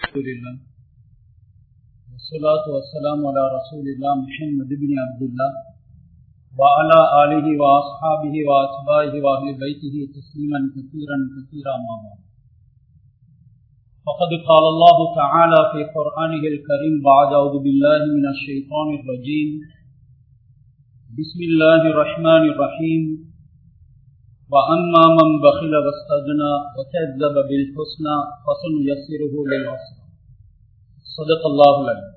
الحمد لله والصلاة والسلام على رسول الله محمد بن عبد الله وعلى آله وأصحابه وأتباعه وأهل بيته تسليما كثيرا كثيرا ما بعد فقد قال الله تعالى في قرآنه الكريم بعد أعوذ بالله من الشيطان الرجيم بسم الله الرحمن الرحيم وأما من بخل واستغنى وكذب بالحسنى فسنيسره للعسرى صدق الله العليم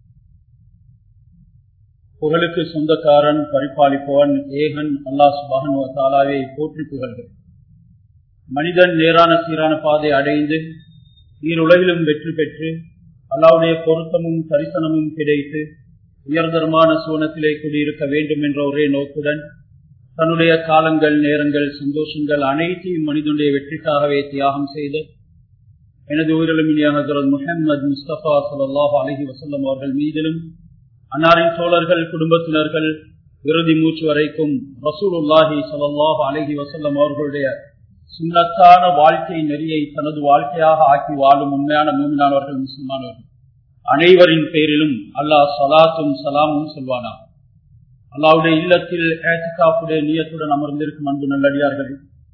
புகழுக்கு சொந்தக்காரன் பரிபாலிப்பவன் ஏகன் அல்லாஹ் சுபானு தாலாவை போற்றி புகழ்கள் மனிதன் நேரான சீரான பாதை அடைந்து ஈருலகிலும் வெற்றி பெற்று அல்லாவுடைய பொருத்தமும் தரிசனமும் கிடைத்து உயர்தரமான சூனத்திலே குடியிருக்க வேண்டும் என்ற ஒரே நோக்குடன் தன்னுடைய காலங்கள் நேரங்கள் சந்தோஷங்கள் அனைத்தையும் மனிதனுடைய வெற்றிக்காகவே தியாகம் செய்து எனது உயிரிழமினிய ஹசரத் முஹம்மது முஸ்தபா சல்லாஹ் அலஹி வசல்லம் அவர்கள் மீதிலும் அன்னாரின் தோழர்கள் குடும்பத்தினர்கள் இறுதி மூச்சு வரைக்கும் ரசூலுல்லாஹி சல்லாஹ் அலஹி வசல்லம் அவர்களுடைய சுண்ணத்தான வாழ்க்கை நெறியை தனது வாழ்க்கையாக ஆக்கி வாழும் உண்மையான மூமினானவர்கள் முஸ்லிமானவர்கள் அனைவரின் பேரிலும் அல்லாஹ் சலாத்தும் சலாமும் சொல்வானா அல்லாவுடைய இல்லத்தில் ஏசிகாப்புடைய நீயத்துடன் அமர்ந்திருக்கும் அன்பு நல்லடியார்கள்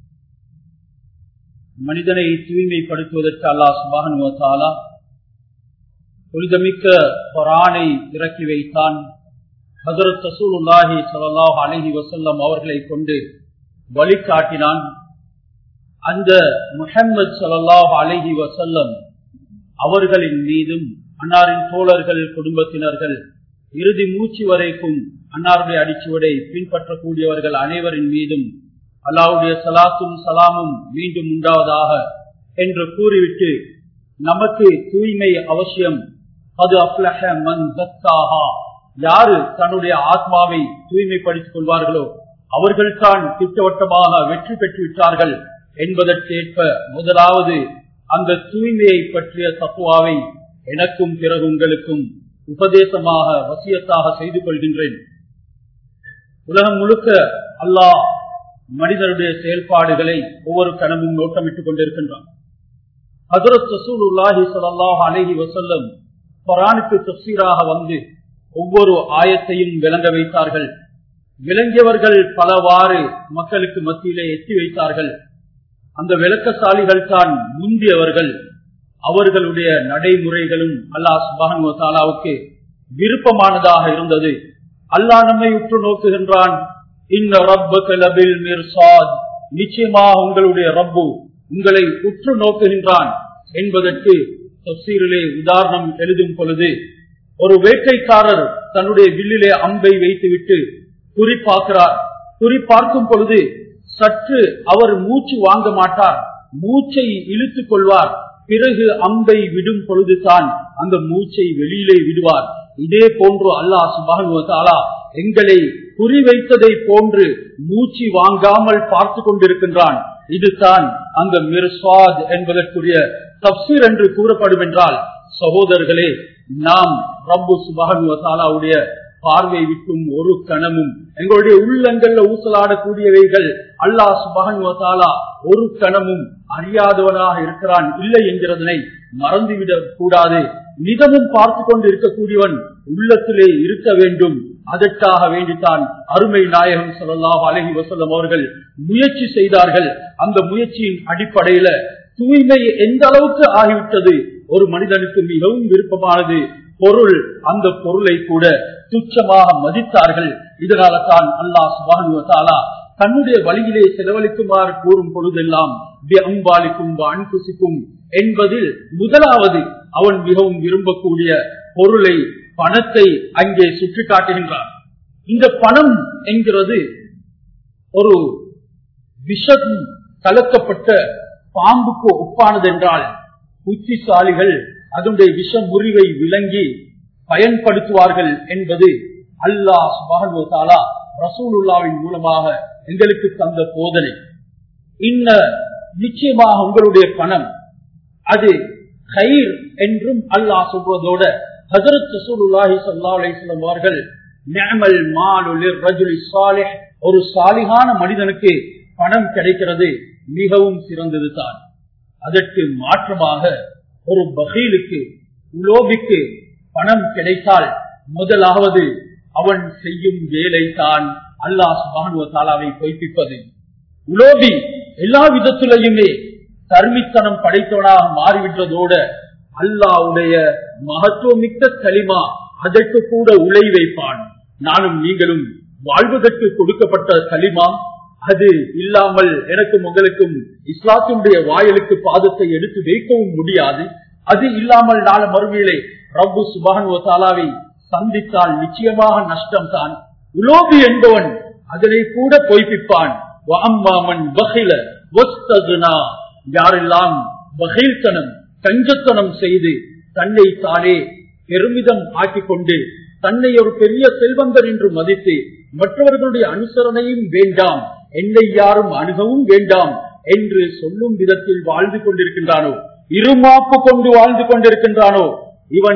மனிதனை தூய்மைப்படுத்துவதற்கு அல்லாஹ் சுபானுவத்தாலா புனிதமிக்க குரானை இறக்கி வைத்தான் ஹசரத் ரசூலுல்லாஹி சல்லாஹ் அலஹி வசல்லம் அவர்களை கொண்டு வழிகாட்டினான் அந்த முஹம்மது சல்லாஹ் அலஹி வசல்லம் அவர்களின் மீதும் அன்னாரின் தோழர்கள் குடும்பத்தினர்கள் இறுதி மூச்சு வரைக்கும் அன்னாருடைய அடிச்சுவடை பின்பற்றக்கூடியவர்கள் அனைவரின் மீதும் அல்லாவுடைய சலாத்தும் சலாமும் மீண்டும் உண்டாவதாக என்று கூறிவிட்டு நமக்கு தூய்மை அவசியம் அது அப்லஹ மன் தத்தாகா யாரு தன்னுடைய ஆத்மாவை தூய்மைப்படுத்திக் கொள்வார்களோ அவர்கள்தான் திட்டவட்டமாக வெற்றி பெற்று விட்டார்கள் என்பதற்கேற்ப முதலாவது அந்த தூய்மையை பற்றிய தப்புவாவை எனக்கும் பிறகு உங்களுக்கும் உபதேசமாக வசியத்தாக செய்து கொள்கின்றேன் உலகம் முழுக்க அல்லாஹ் மனிதனுடைய செயல்பாடுகளை ஒவ்வொரு கணமும் நோட்டமிட்டுக் கொண்டிருக்கின்றான் ஹசரத் ரசூலுல்லாஹி ஸல்லல்லாஹு அலைஹி வஸல்லம் குர்ஆனுக்கு தஃசீராக வந்து ஒவ்வொரு ஆயத்தையும் விளங்க வைத்தார்கள் விளங்கியவர்கள் பலவாறு மக்களுக்கு மத்தியிலே எத்தி வைத்தார்கள் அந்த விளக்கசாலிகள் தான் முந்தியவர்கள் அவர்களுடைய நடைமுறைகளும் அல்லாஹ் சுபானு தாலாவுக்கு விருப்பமானதாக இருந்தது அல்லாஹ் நம்மை உற்று நோக்குகின்றான் இந்த ரப்பில் மிர்சாத் நிச்சயமாக உங்களுடைய ரப்பு உங்களை உற்று நோக்குகின்றான் என்பதற்கு தப்சீரிலே உதாரணம் எழுதும் பொழுது ஒரு வேட்டைக்காரர் தன்னுடைய வில்லிலே அம்பை வைத்துவிட்டு குறிப்பாக்குறார் குறிப்பார்க்கும் பொழுது சற்று அவர் மூச்சு வாங்க மாட்டார் மூச்சை இழுத்துக் கொள்வார் பிறகு அம்பை விடும் பொழுதுதான் அந்த மூச்சை வெளியிலே விடுவார் இதே போன்று அல்லாஹ் சுபானுவதாலா எங்களை குறிவைத்ததை போன்று மூச்சு வாங்காமல் பார்த்து கொண்டிருக்கின்றான் இதுதான் அந்த மிர்ஸ்வாத் என்பதற்குரிய தப்சீர் என்று கூறப்படும் என்றால் சகோதரர்களே நாம் ரப்பு சுபானுவதாலாவுடைய பார்வை விட்டும் ஒரு கணமும் எங்களுடைய உள்ளங்கள்ல ஊசலாடக்கூடியவைகள் அல்லாஹ் சுபானுவதாலா ஒரு கணமும் அறியாதவனாக இருக்கிறான் இல்லை என்கிறதனை மறந்துவிடக் கூடாது நிதமும் பார்த்து கொண்டு இருக்கக்கூடியவன் உள்ளத்திலே இருக்க வேண்டும் அதற்காக வேண்டித்தான் அருமை நாயகம் சொல்லலாம் அலஹி வசல்லம் அவர்கள் முயற்சி செய்தார்கள் அந்த முயற்சியின் அடிப்படையில தூய்மை எந்த அளவுக்கு ஆகிவிட்டது ஒரு மனிதனுக்கு மிகவும் விருப்பமானது பொருள் அந்த பொருளை கூட துச்சமாக மதித்தார்கள் இதனால தான் அல்லாஹ் சுபானுவத்தாலா தன்னுடைய வழியிலே செலவழிக்குமாறு கூறும் பொழுதெல்லாம் அம்பாலிக்கும் அன்புசிக்கும் என்பதில் முதலாவது அவன் மிகவும் விரும்பக்கூடிய பொருளை பணத்தை அங்கே சுற்றி காட்டுகின்றான் இந்த பணம் என்கிறது ஒரு விஷம் கலக்கப்பட்ட பாம்புக்கு ஒப்பானது என்றால் புத்திசாலிகள் அதனுடைய விஷ முறிவை விளங்கி பயன்படுத்துவார்கள் என்பது அல்லாஹ் சுபானுவத்தாலா ரசூலுல்லாவின் மூலமாக எங்களுக்கு தந்த போதனை இன்ன நிச்சயமாக உங்களுடைய பணம் அது கயிர் என்றும் அல்லாஹ் சொல்வதோட ஹசரத் ரசூலுல்லாஹி சல்லா அலிஸ்லாம் அவர்கள் நிஅமல் மாலுல் ரஜுலி சாலிஹ் ஒரு சாலிகான மனிதனுக்கு பணம் கிடைக்கிறது மிகவும் சிறந்தது தான் அதற்கு மாற்றமாக ஒரு பகீலுக்கு உலோபிக்கு பணம் கிடைத்தால் முதலாவது அவன் செய்யும் வேலை தான் அல்லாஹ் சுபானுவ தாலாவை பொய்ப்பிப்பது உலோபி எல்லா விதத்திலையுமே தர்மித்தனம் படைத்தவனாக மாறிவிட்டதோடு அல்லாவுடைய மகத்துவமிக்க களிமா அதற்கு கூட உலை வைப்பான் நானும் நீங்களும் வாழ்வதற்கு கொடுக்கப்பட்ட களிமா அது இல்லாமல் எனக்கும் உங்களுக்கும் இஸ்லாத்தினுடைய வாயிலுக்கு பாதத்தை எடுத்து வைக்கவும் முடியாது அது இல்லாமல் நாள மறுமையிலே ரப்பு சுபான் தாலாவை சந்தித்தால் நிச்சயமாக நஷ்டம் தான் உலோபி என்பவன் அதனை கூட பொய்ப்பிப்பான் வாம்மாமன் பகில வஸ்தகுனா யாரெல்லாம் பகில்தனம் கஞ்சத்தனம் செய்து தன்னை தானே பெருமிதம் ஆக்கிக் கொண்டு தன்னை ஒரு பெரிய செல்வந்தர் என்று மதித்து மற்றவர்களுடைய அனுசரணையும் வேண்டாம் என்னை யாரும் அணுகவும் வேண்டாம் என்று சொல்லும் விதத்தில் வாழ்ந்து கொண்டிருக்கின்றானோ இருமாப்பு கொண்டு வாழ்ந்து கொண்டிருக்கின்றானோ இவன்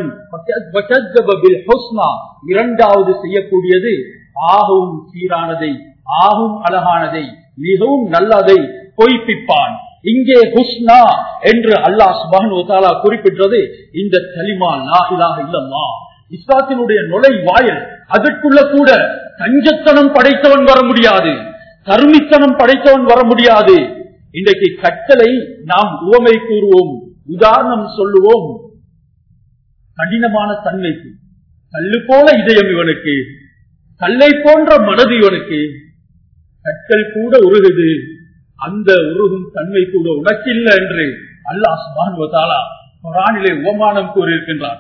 இரண்டாவது செய்யக்கூடியது ஆகவும் சீரானதை ஆகும் அழகானதை மிகவும் நல்லதை பொய்ப்பிப்பான் இங்கே ஹுஸ்னா என்று அல்லாஹ் சுபானு குறிப்பிட்டது இந்த கலிமா லா இலாக இல்லம்மா இஸ்லாத்தினுடைய நுழைவாயில் அதற்குள்ள கூட கஞ்சத்தனம் படைத்தவன் வர முடியாது கருமித்தனம் படைத்தவன் வர முடியாது இன்றைக்கு கட்டளை நாம் உவமை கூறுவோம் உதாரணம் சொல்லுவோம் கடினமான தன்மைக்கு கல்லு போல இதயம் இவனுக்கு கல்லை போன்ற மனது இவனுக்கு கற்கள் கூட உருகுது அந்த உருகும் தன்மை கூட உனக்கில்லை என்று அல்லாஹ் சுபானுவதாலா குரானிலே உவமானம் கூறியிருக்கின்றார்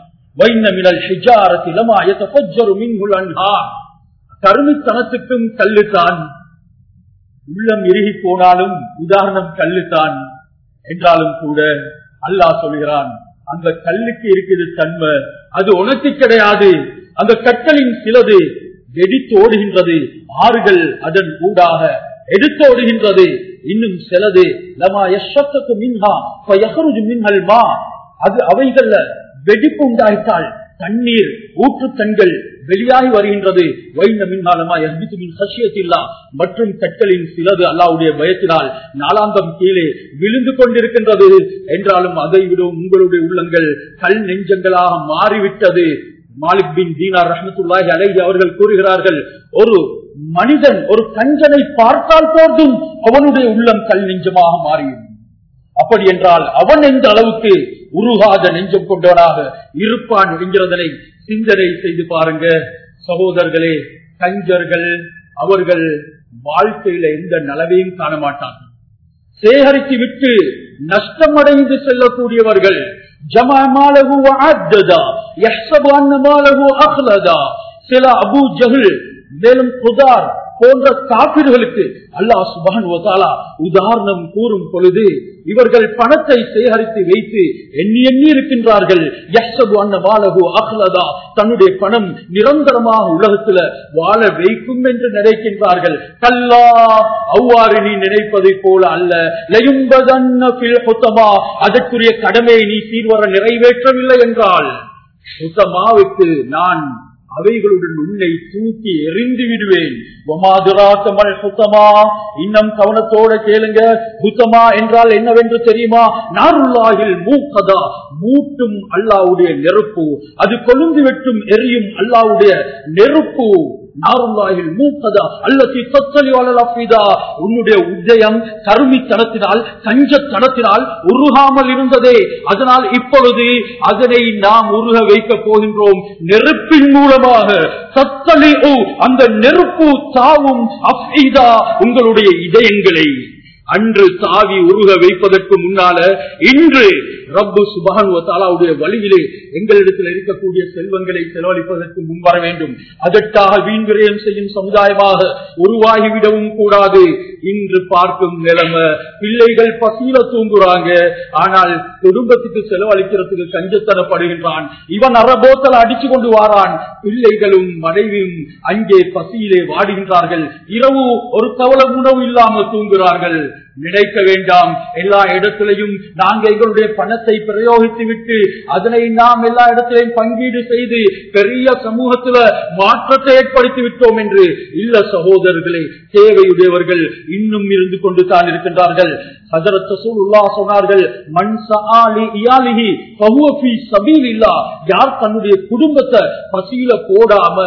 கருமித்தனத்துக்கும் கல்லுத்தான் உள்ளம் இறுகி போனாலும் உதாரணம் கல்லுத்தான் என்றாலும் கூட அல்லாஹ் சொல்கிறான் அந்த கல்லுக்கு இருக்குது தன்மை அது உனக்கு கிடையாது அந்த கற்களின் சிலது வெடித்து ஓடுகின்றது ஆறுகள் அதன் ஊடாக எடுத்து ஓடுகின்றது இன்னும் சிலது லமா யஷத்துக்கு மின்ஹா பயகருஜு மின்ஹல் மா அது அவைகள்ல வெடிப்பு உண்டாயிட்டால் தண்ணீர் ஊற்று தண்கள் வெளியாகி வருகின்றது வைந்த மின்னாலமா எர்பித்து மின் சசியத்தில்லா மற்றும் கற்களின் சிலது அல்லாவுடைய பயத்தினால் நாளாந்தம் கீழே விழுந்து கொண்டிருக்கின்றது என்றாலும் அதை விட உங்களுடைய உள்ளங்கள் கல் நெஞ்சங்களாக மாறிவிட்டது மாலிக் பின் தீனார் ரஹமத்துல்லாஹி அலைஹி அவர்கள் கூறுகிறார்கள் ஒரு மனிதன் ஒரு கஞ்சனை பார்த்தால் போதும் அவனுடைய உள்ளம் கல் நெஞ்சமாக மாறியும் அப்படி என்றால் அவன் எந்த அளவுக்கு உருகாத நெஞ்சம் கொண்டவனாக இருப்பான் என்கிறதனை சிந்தனை செய்து பாருங்க சகோதரர்களே கஞ்சர்கள் அவர்கள் வாழ்க்கையில எந்த நலவையும் காண மாட்டார்கள் சேகரித்து விட்டு நஷ்டமடைந்து செல்லக்கூடியவர்கள் ஜமாலகு அத்ததா யஹ்சபு அன்னமாலகு அஹ்லதா சில அபு ஜஹில் மேலும் புதார் போன்ற காப்பிர்களுக்கு அல்லாஹ் சுபான் உதாரணம் கூறும் பொழுது இவர்கள் பணத்தை சேகரித்து வைத்து எண்ணி எண்ணி இருக்கின்றார்கள் தன்னுடைய பணம் நிரந்தரமாக உலகத்துல வாழ வைக்கும் என்று நினைக்கின்றார்கள் கல்லா அவ்வாறு நீ நினைப்பதை போல அல்ல அதற்குரிய கடமையை நீ சீர்வர நிறைவேற்றவில்லை என்றால் சுத்தமாவுக்கு நான் அவைகளுடன் உன்னை தூக்கி எறிந்து விடுவேன் சுத்தமா இன்னும் கவனத்தோட கேளுங்க சுத்தமா என்றால் என்னவென்று தெரியுமா நாருல்லாகில் மூக்கதா மூட்டும் அல்லாவுடைய நெருப்பு அது கொழுந்து வெட்டும் எரியும் அல்லாவுடைய நெருப்பு நாருல்லாகில் மூக்கதா அல்லத்தி தொத்தலிவாளா உன்னுடைய உதயம் கருமித்தனத்தினால் கஞ்சத்தனத்தினால் உருகாமல் இருந்ததே அதனால் இப்பொழுது அதனை நாம் உருக வைக்க போகின்றோம் நெருப்பின் மூலமாக சத்தலி அந்த நெருப்பு தாவும் அஃபீதா உங்களுடைய இதயங்களை அன்று தாவி உருக வைப்பதற்கு முன்னால இன்று ரப்பு சுபான் தாலாவுடைய வழியிலே எங்களிடத்தில் இருக்கக்கூடிய செல்வங்களை செலவழிப்பதற்கு முன்வர வேண்டும் அதற்காக வீண்விரயம் செய்யும் சமுதாயமாக உருவாகிவிடவும் கூடாது இன்று பார்க்கும் நிலைமை பிள்ளைகள் பசியில தூங்குறாங்க ஆனால் குடும்பத்துக்கு செலவழிக்கிறதுக்கு கஞ்சத்தனப்படுகின்றான் இவன் அறபோத்தல அடிச்சு கொண்டு வாரான் பிள்ளைகளும் மனைவியும் அங்கே பசியிலே வாடுகின்றார்கள் இரவு ஒரு கவல உணவு இல்லாமல் தூங்குகிறார்கள் நினைக்க வேண்டாம் எல்லா இடத்திலையும் நாங்கள் எங்களுடைய பணத்தை பிரயோகித்து விட்டு அதனை நாம் எல்லா இடத்திலையும் பங்கீடு செய்து பெரிய சமூகத்துல மாற்றத்தை ஏற்படுத்தி விட்டோம் என்று இல்ல சகோதரர்களே தேவையுடையவர்கள் இன்னும் இருந்து கொண்டு தான் இருக்கின்றார்கள் ஹஜரத் ரசூலுல்லாஹ் சொன்னார்கள் மன் சஆலி இயாலிஹி ஃபஹுவ ஃபீ சபீலில்லாஹ் யார் தன்னுடைய குடும்பத்தை பசியில போடாம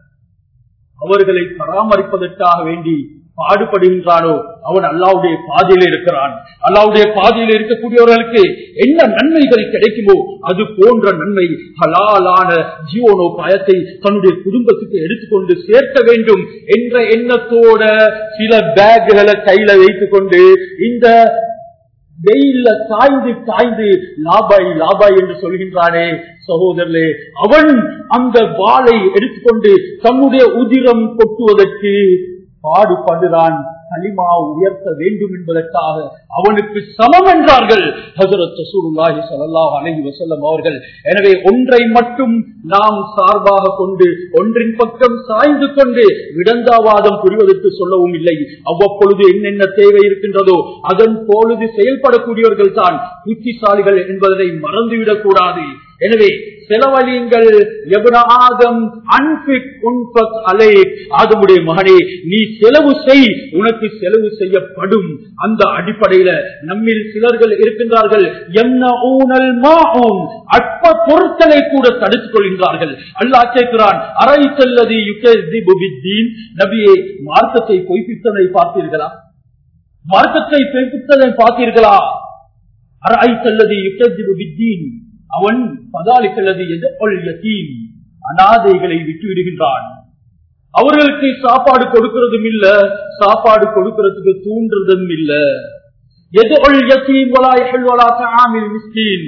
அவர்களை பராமரிப்பதற்காக வேண்டி பாடுபடுகின்றானோ அவன் அல்லாவுடைய பாதையில் இருக்கிறான் அல்லாவுடைய பாதையில் இருக்கக்கூடியவர்களுக்கு என்ன நன்மைகள் கிடைக்குமோ அது போன்ற நன்மை ஹலாலான ஜீவனோபாயத்தை தன்னுடைய குடும்பத்துக்கு எடுத்துக்கொண்டு சேர்க்க வேண்டும் என்ற எண்ணத்தோட சில பேக்குகளை கையில வைத்துக் கொண்டு இந்த வெயில்ல காய்ந்து காய்ந்து லாபாய் லாபாய் என்று சொல்கின்றானே சகோதரர்களே அவன் அந்த வாளை எடுத்துக்கொண்டு தன்னுடைய உதிரம் கொட்டுவதற்கு பாடுபடுகிறான் கலிமா உயர்த்த வேண்டும் என்பதற்காக அவனுக்கு சமம் என்றார்கள் ஹசரத் ரசூலுல்லாஹி ஸல்லல்லாஹு அலைஹி வஸல்லம் அவர்கள் எனவே ஒன்றை மட்டும் நாம் சார்பாக கொண்டு ஒன்றின் பக்கம் சாய்ந்து கொண்டு விடந்தாவாதம் புரிவதற்கு சொல்லவும் இல்லை அவ்வப்பொழுது என்னென்ன தேவை இருக்கின்றதோ அதன் பொழுது செயல்படக்கூடியவர்கள் தான் புத்திசாலிகள் என்பதை மறந்துவிடக் கூடாது எனவே செலவழியுங்கள் எவன ஆதம் அன்பிக் உன்பக் அலை ஆதமுடைய மகனே நீ செலவு செய் உனக்கு செலவு செய்யப்படும் அந்த அடிப்படையில நம்மில் சிலர்கள் இருக்கின்றார்கள் என்ன ஊனல் மாவும் அற்ப பொருட்களை கூட தடுத்துக் கொள்கின்றார்கள் அல்லாஹ் கேட்கிறான் அரை செல்லதி யுகதீன் நபியே மார்க்கத்தை பொய்ப்பித்ததை பார்த்தீர்களா மார்க்கத்தை பொய்ப்பித்ததை பார்த்தீர்களா அரை செல்லதி யுகதீன் அவன் பதாலிக்கல்லது எதிர்கொள்யத்தீன் அனாதைகளை விட்டு விடுகின்றான் அவர்களுக்கு சாப்பாடு கொடுக்கிறதும் இல்ல சாப்பாடு கொடுக்கிறதுக்கு தூண்டுறதும் இல்ல எதிர்கொள் யத்தீம் மிஸ்கீன்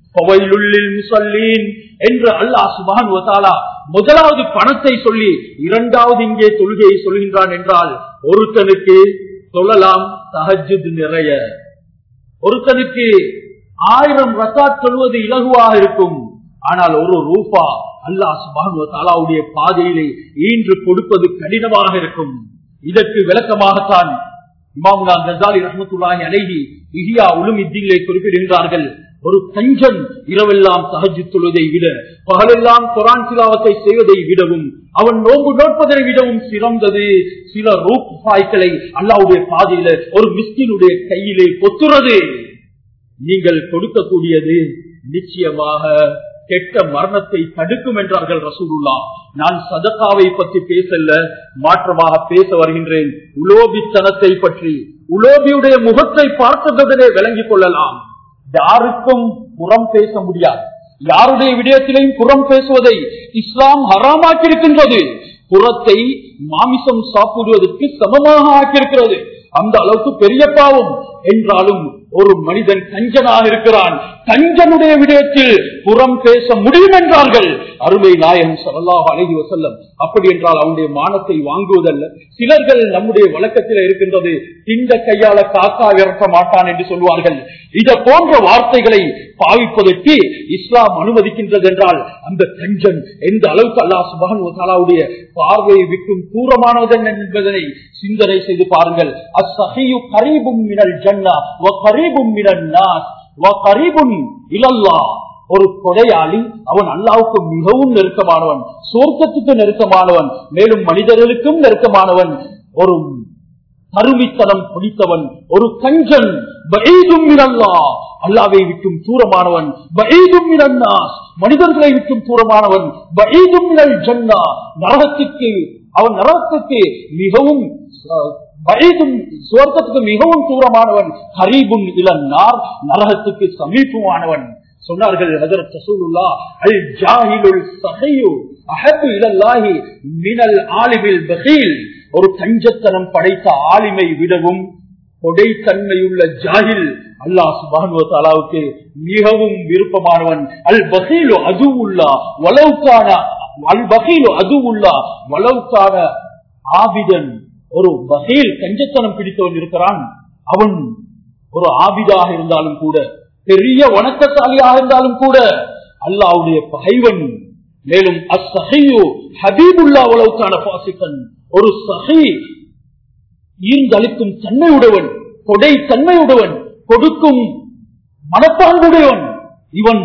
என்று அல்லாஹ் சுபான் முதலாவது பணத்தை சொல்லி இரண்டாவது இங்கே தொழுகையை சொல்கின்றான் என்றால் ஒருத்தனுக்கு சொல்லலாம் தஹஜுத் நிறைய ஒருத்தனுக்கு ஆயிரம் ரசாத் சொல்வது இலகுவாக இருக்கும் ஆனால் ஒரு ரூபா அல்லாஹ் சுபானு தாலாவுடைய பாதையிலே ஈன்று கொடுப்பது கடினமாக இருக்கும் இதற்கு விளக்கமாகத்தான் இமாமுல்லா கசாலி ரஹமத்துல்லாஹி அலைஹி இஹியா உலுமித்திலே குறிப்பிடுகின்றார்கள் ஒரு கஞ்சன் இரவெல்லாம் சகஜி தொழுவதை விட பகலெல்லாம் குரான் சிலாவத்தை செய்வதை விடவும் அவன் நோன்பு நோட்பதை விடவும் சிறந்தது சில ரூபாய்களை அல்லாவுடைய பாதையில ஒரு மிஸ்கினுடைய கையிலே பொத்துறது நீங்கள் கொடுக்கக்கூடியது நிச்சயமாக கெட்ட மரணத்தை தடுக்கும் என்றார்கள் ரசூலுல்லா நான் சதக்காவை பற்றி பேசல மாற்றமாக பேச வருகின்றேன் உலோபித்தனத்தை பற்றி உலோபியுடைய முகத்தை பார்த்ததுடனே விளங்கிக் கொள்ளலாம் யாருக்கும் புறம் பேச முடியாது யாருடைய விடயத்திலையும் புறம் பேசுவதை இஸ்லாம் ஹராமாக்கியிருக்கின்றது புறத்தை மாமிசம் சாப்பிடுவதற்கு சமமாக ஆக்கியிருக்கிறது அந்த அளவுக்கு பெரிய பாவம் என்றாலும் ஒரு மனிதன் கஞ்சனாக இருக்கிறான் கஞ்சனுடைய விடயத்தில் புறம் பேச முடியும் என்றார்கள் அருமை நாயகம் சல்லாஹ் அழகி வசல்லம் அப்படி என்றால் அவனுடைய மானத்தை வாங்குவதல்ல சிலர்கள் நம்முடைய வழக்கத்தில் இருக்கின்றது இந்த கையால காக்கா இறக்க மாட்டான் என்று சொல்வார்கள் இத போன்ற வார்த்தைகளை பாவிப்பதற்கு இஸ்லாம் அனுமதிக்கின்றது என்றால் அந்த கஞ்சன் எந்த அளவுக்கு அல்லா சுபான் தாலாவுடைய பார்வையை விற்கும் தூரமானது என்பதனை சிந்தனை செய்து பாருங்கள் அஸ்ஸஹியு கரீபும் மினல் ஜன்னா வ கரீபும் மினன் நாஸ் வ கரீபும் இலல்லா ஒரு கொடையாளி அவன் அல்லாவுக்கு மிகவும் நெருக்கமானவன் சொர்க்கத்துக்கு நெருக்கமானவன் மேலும் மனிதர்களுக்கும் நெருக்கமானவன் ஒரு கருமித்தனம் பிடித்தவன் ஒரு கஞ்சன் அல்லாவை விட்டும் தூரமானவன் மனிதர்களை விட்டும் தூரமானவன் ஜன்னா நரகத்திற்கு அவன் நரகத்துக்கு மிகவும் சுவர்க்கத்துக்கு மிகவும் தூரமானவன் ஹரீபும் இளநார் நரகத்துக்கு சமீபமானவன் சொன்னார்கள் ஹஜரத் ரசூலுல்லாஹ் அல் ஜாஹிலுல் சஹீயு அஹப்பு இலல்லாஹி மினல் ஆலிமில் பகீல் ஒரு கஞ்சத்தனம் படைத்த ஆலிமை விடவும் கொடைத்தன்மையுள்ள ஜாகில் அல்லாஹ் சுபானுவத்தாலாவுக்கு மிகவும் விருப்பமானவன் அல் பகீலு அதுவுல்லா வளவுக்கான அல் பகீலு அதுவுல்லா வளவுக்கான ஆபிதன் ஒரு பகீல் கஞ்சத்தனம் பிடித்தவன் இருக்கிறான் அவன் ஒரு ஆபிதாக இருந்தாலும் கூட பெரிய வணக்கசாலியாக இருந்தாலும் கூட அல்லாவுடைய பகைவன் மேலும் அசஹையோ ஹபீபுல்லா அளவுக்கான பாசிக்கன் ஒரு சஹி ஈர்ந்தளிக்கும் தன்மையுடையவன் கொடை தன்மையுடையவன் கொடுக்கும் மனப்பான்புடையவன் இவன்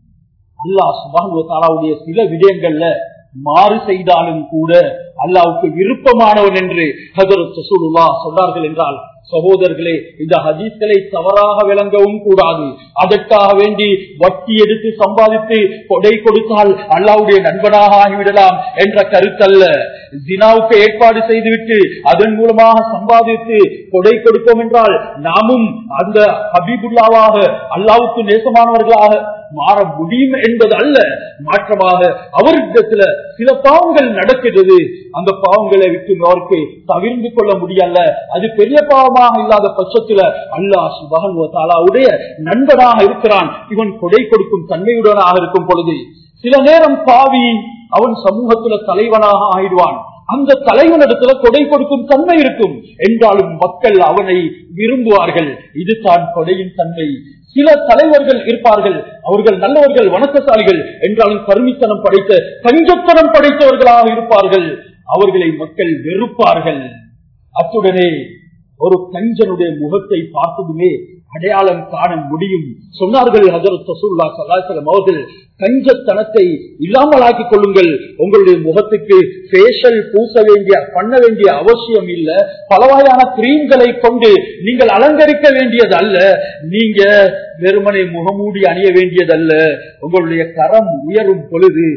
அல்லாஹ் சுபானுவ தாலாவுடைய சில விடயங்கள்ல மாறு செய்தாலும் கூட அல்லாவுக்கு விருப்பமானவன் என்று ஹதரத் ரசூலுல்லா சொன்னார்கள் என்றால் சகோதரர்களே இந்த ஹதீஸ்களை தவறாக விளங்கவும் கூடாது அதற்காக வேண்டி வட்டி எடுத்து சம்பாதித்து கொடை கொடுத்தால் அல்லாவுடைய நண்பனாக ஆகிவிடலாம் என்ற கருத்தல்ல ஜினாவுக்கு ஏற்பாடு செய்துவிட்டு அதன் மூலமாக சம்பாதித்து கொடை கொடுப்போம் என்றால் நாமும் அந்த ஹபீபுல்லாவாக அல்லாவுக்கு நேசமானவர்களாக மாற முடியும் என்பது அல்ல மாற்றமாக அவரிடத்துல சில பாவங்கள் நடக்கிறது அந்த பாவங்களை விட்டு அவருக்கு தவிர்ந்து கொள்ள முடியல அது பெரிய பாவமாக இல்லாத பட்சத்துல அல்லாஹ் சுபகனுடைய நண்பனாக இருக்கிறான் இவன் கொடை கொடுக்கும் தன்மையுடனாக இருக்கும் பொழுது சில நேரம் பாவி அவன் சமூகத்துல தலைவனாக ஆயிடுவான் அந்த தலைவனிடத்துல கொடை கொடுக்கும் தன்மை இருக்கும் என்றாலும் மக்கள் அவனை விரும்புவார்கள் இதுதான் கொடையின் தன்மை சில தலைவர்கள் இருப்பார்கள் அவர்கள் நல்லவர்கள் வணக்கசாலிகள் என்றாலும் கருமித்தனம் படைத்த கஞ்சத்தனம் படைத்தவர்களாக இருப்பார்கள் அவர்களை மக்கள் வெறுப்பார்கள் அத்துடனே ஒரு கஞ்சனுடைய முகத்தை பார்த்ததுமே அடையாளம் காண முடியும் சொன்னார்கள் ஹசரத் ரசூல்லா சல்லாசலம் அவர்கள் கஞ்சத்தனத்தை இல்லாமலாக்கி கொள்ளுங்கள் உங்களுடைய முகத்துக்கு ஃபேஷியல் பூச வேண்டிய பண்ண வேண்டிய அவசியம் இல்ல பலவகையான கிரீம்களை கொண்டு நீங்கள் அலங்கரிக்க வேண்டியது அல்ல நீங்க வெறுமனை முகமூடி அணிய வேண்டியதல்ல உங்களுடைய கரம் உயரும் பொழுது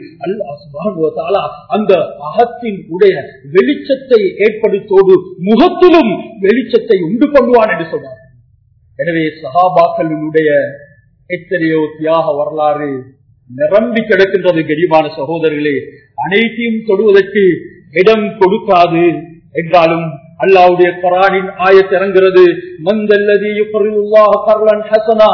அல்லாஹ் அந்த அகத்தின் உடைய வெளிச்சத்தை ஏற்படுத்தோடு முகத்திலும் வெளிச்சத்தை உண்டு கொள்வான் என்று சொன்னார் எனவே சகாபாக்களினுடைய எத்தனையோ தியாக வரலாறு நிரம்பி கிடக்கின்றது கரிமான சகோதரர்களே அனைத்தையும் தொடுவதற்கு இடம் கொடுக்காது என்றாலும் அல்லாவுடைய குரானின் ஆயத் இறங்குகிறது மந்தல்லதி கர்லன் ஹசனா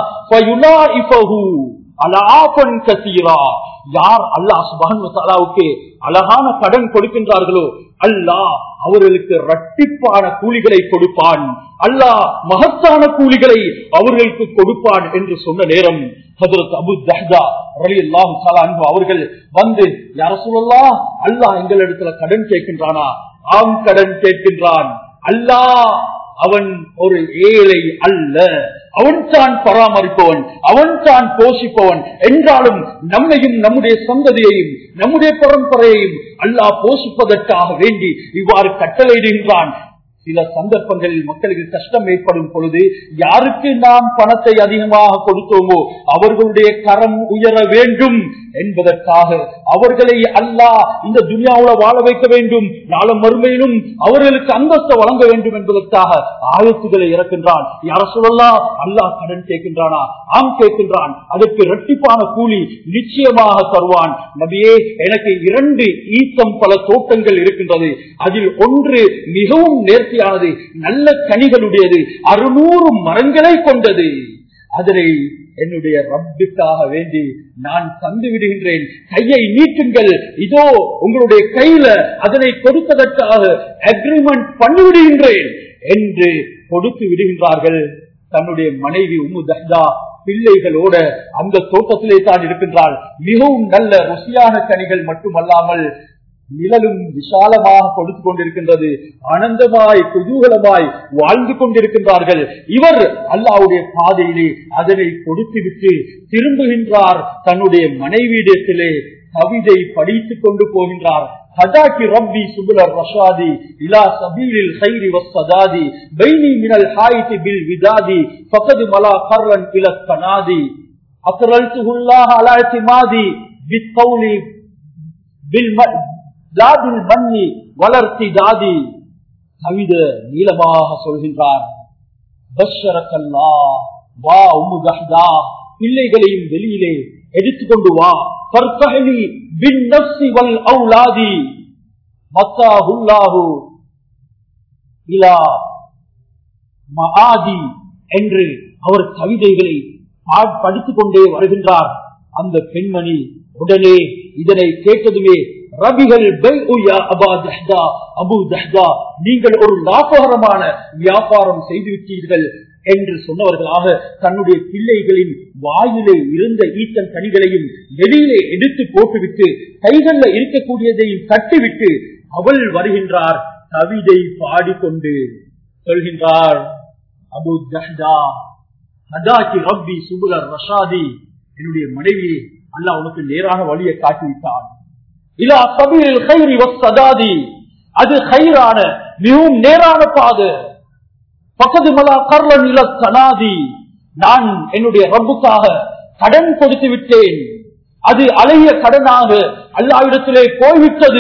அலாபன் கசீரா யார் அல்லாஹ் சுபானுக்கு அழகான கடன் கொடுக்கின்றார்களோ அல்லாஹ் அவர்களுக்கு ரட்டிப்பான கூலிகளை கொடுப்பான் அல்லாஹ் மகத்தான கூலிகளை அவர்களுக்கு கொடுப்பான் என்று சொன்ன நேரம் ஹசரத் அபு தஹ்தா ரலி அல்லாஹு அவர்கள் வந்து யார சொல்லலாம் அல்லாஹ் எங்களிடத்துல கடன் கேட்கின்றானா ஆம் கடன் கேட்கின்றான் அல்லாஹ் அவன் ஒரு ஏழை அல்ல அவன் தான் பராமரிப்பவன் அவன் தான் போஷிப்பவன் என்றாலும் நம்மையும் நம்முடைய சந்ததியையும் நம்முடைய பரம்பரையையும் அல்லாஹ் போஷிப்பதற்காக வேண்டி இவ்வாறு கட்டளையிடுகின்றான் சில சந்தர்ப்பங்களில் மக்களுக்கு கஷ்டம் ஏற்படும் பொழுது யாருக்கு நாம் பணத்தை அதிகமாக கொடுத்தோமோ அவர்களுடைய கரம் உயர வேண்டும் என்பதற்காக அவர்களை அல்லாஹ் இந்த துனியாவுல வாழ வைக்க வேண்டும் நாளும் மறுமையிலும் அவர்களுக்கு அந்தஸ்தை வழங்க வேண்டும் என்பதற்காக ஆயத்துகளை இறக்கின்றான் யார சொல்லலாம் அல்லாஹ் கடன் கேட்கின்றானா ஆம் கேட்கின்றான் அதற்கு இரட்டிப்பான கூலி நிச்சயமாக தருவான் நபியே எனக்கு இரண்டு ஈத்தம் பல தோட்டங்கள் இருக்கின்றது அதில் ஒன்று மிகவும் நேர்த்தியானது நல்ல கனிகளுடையது அறுநூறு மரங்களை கொண்டது அதனை என்னுடைய ரப்பிற்காக வேண்டி நான் தந்து விடுகின்றேன் கையை நீட்டுங்கள் இதோ உங்களுடைய கையில அதனை கொடுப்பதற்காக அக்ரிமெண்ட் பண்ணிவிடுகின்றேன் என்று கொடுத்து விடுகின்றார்கள் தன்னுடைய மனைவி உமு தஹ்தா பிள்ளைகளோட அந்த தோட்டத்திலே தான் இருக்கின்றாள் மிகவும் நல்ல ருசியான கனிகள் மட்டுமல்லாமல் நிழலும் விசாலமாக கொடுத்து கொண்டிருக்கின்றது ஆனந்தமாய் குதூகலமாய் வாழ்ந்து கொண்டிருக்கின்றார்கள் இவர் அல்லாவுடைய பாதையிலே அதனை கொடுத்துவிட்டு திரும்புகின்றார் தன்னுடைய மனைவியிடத்திலே கவிதை படித்துக் கொண்டு போகின்றார் هداك ربي سبل الرشاد إلى سبيل الخير والصداد بيني من الحائط بالوداد فقد ملا قرا إلى التنادي أقرلته الله على اعتمادي بالقول بالم... லாதில் மன்னி வளர்த்தி தாதி கவித நீளமாக சொல்கின்றார் பஷரக்கல்லா வா உம்மு தஹ்தா பிள்ளைகளையும் வெளியிலே எடுத்துக்கொண்டு வா பர்கஹலி பின் நப்சி வல் அவுலாதி மத்தாஹுல்லாஹு இலா மஆதி என்று அவர் கவிதைகளை படித்துக் கொண்டே வருகின்றார் அந்த பெண்மணி உடனே இதனை கேட்டதுமே ரபிகள் அபு தஹ்தா நீங்கள் ஒரு லாபகரமான வியாபாரம் செய்துவிட்டீர்கள் என்று சொன்னவர்களாக தன்னுடைய பிள்ளைகளின் வாயிலே இருந்த ஈத்தன் கனிகளையும் வெளியிலே எடுத்து போட்டுவிட்டு கைகள்ல இருக்கக்கூடியதையும் கட்டிவிட்டு அவள் வருகின்றார் கவிதை பாடிக்கொண்டு சொல்கின்றார் அபு ஜஹ்தா ஹதாக்கி ரப்பி சுபுலர் ரஷாதி என்னுடைய மனைவியை அல்லாஹ் உனக்கு நேரான வழியை காட்டிவிட்டான் இலா சபீரில் கைரி வசதாதி அது கைரான மிகவும் நேரான பாதை பக்கத்து மலா கர்லன் இல சனாதி நான் என்னுடைய ரப்புக்காக கடன் கொடுத்து விட்டேன் அது அழகிய கடனாக அல்லாவிடத்திலே போய்விட்டது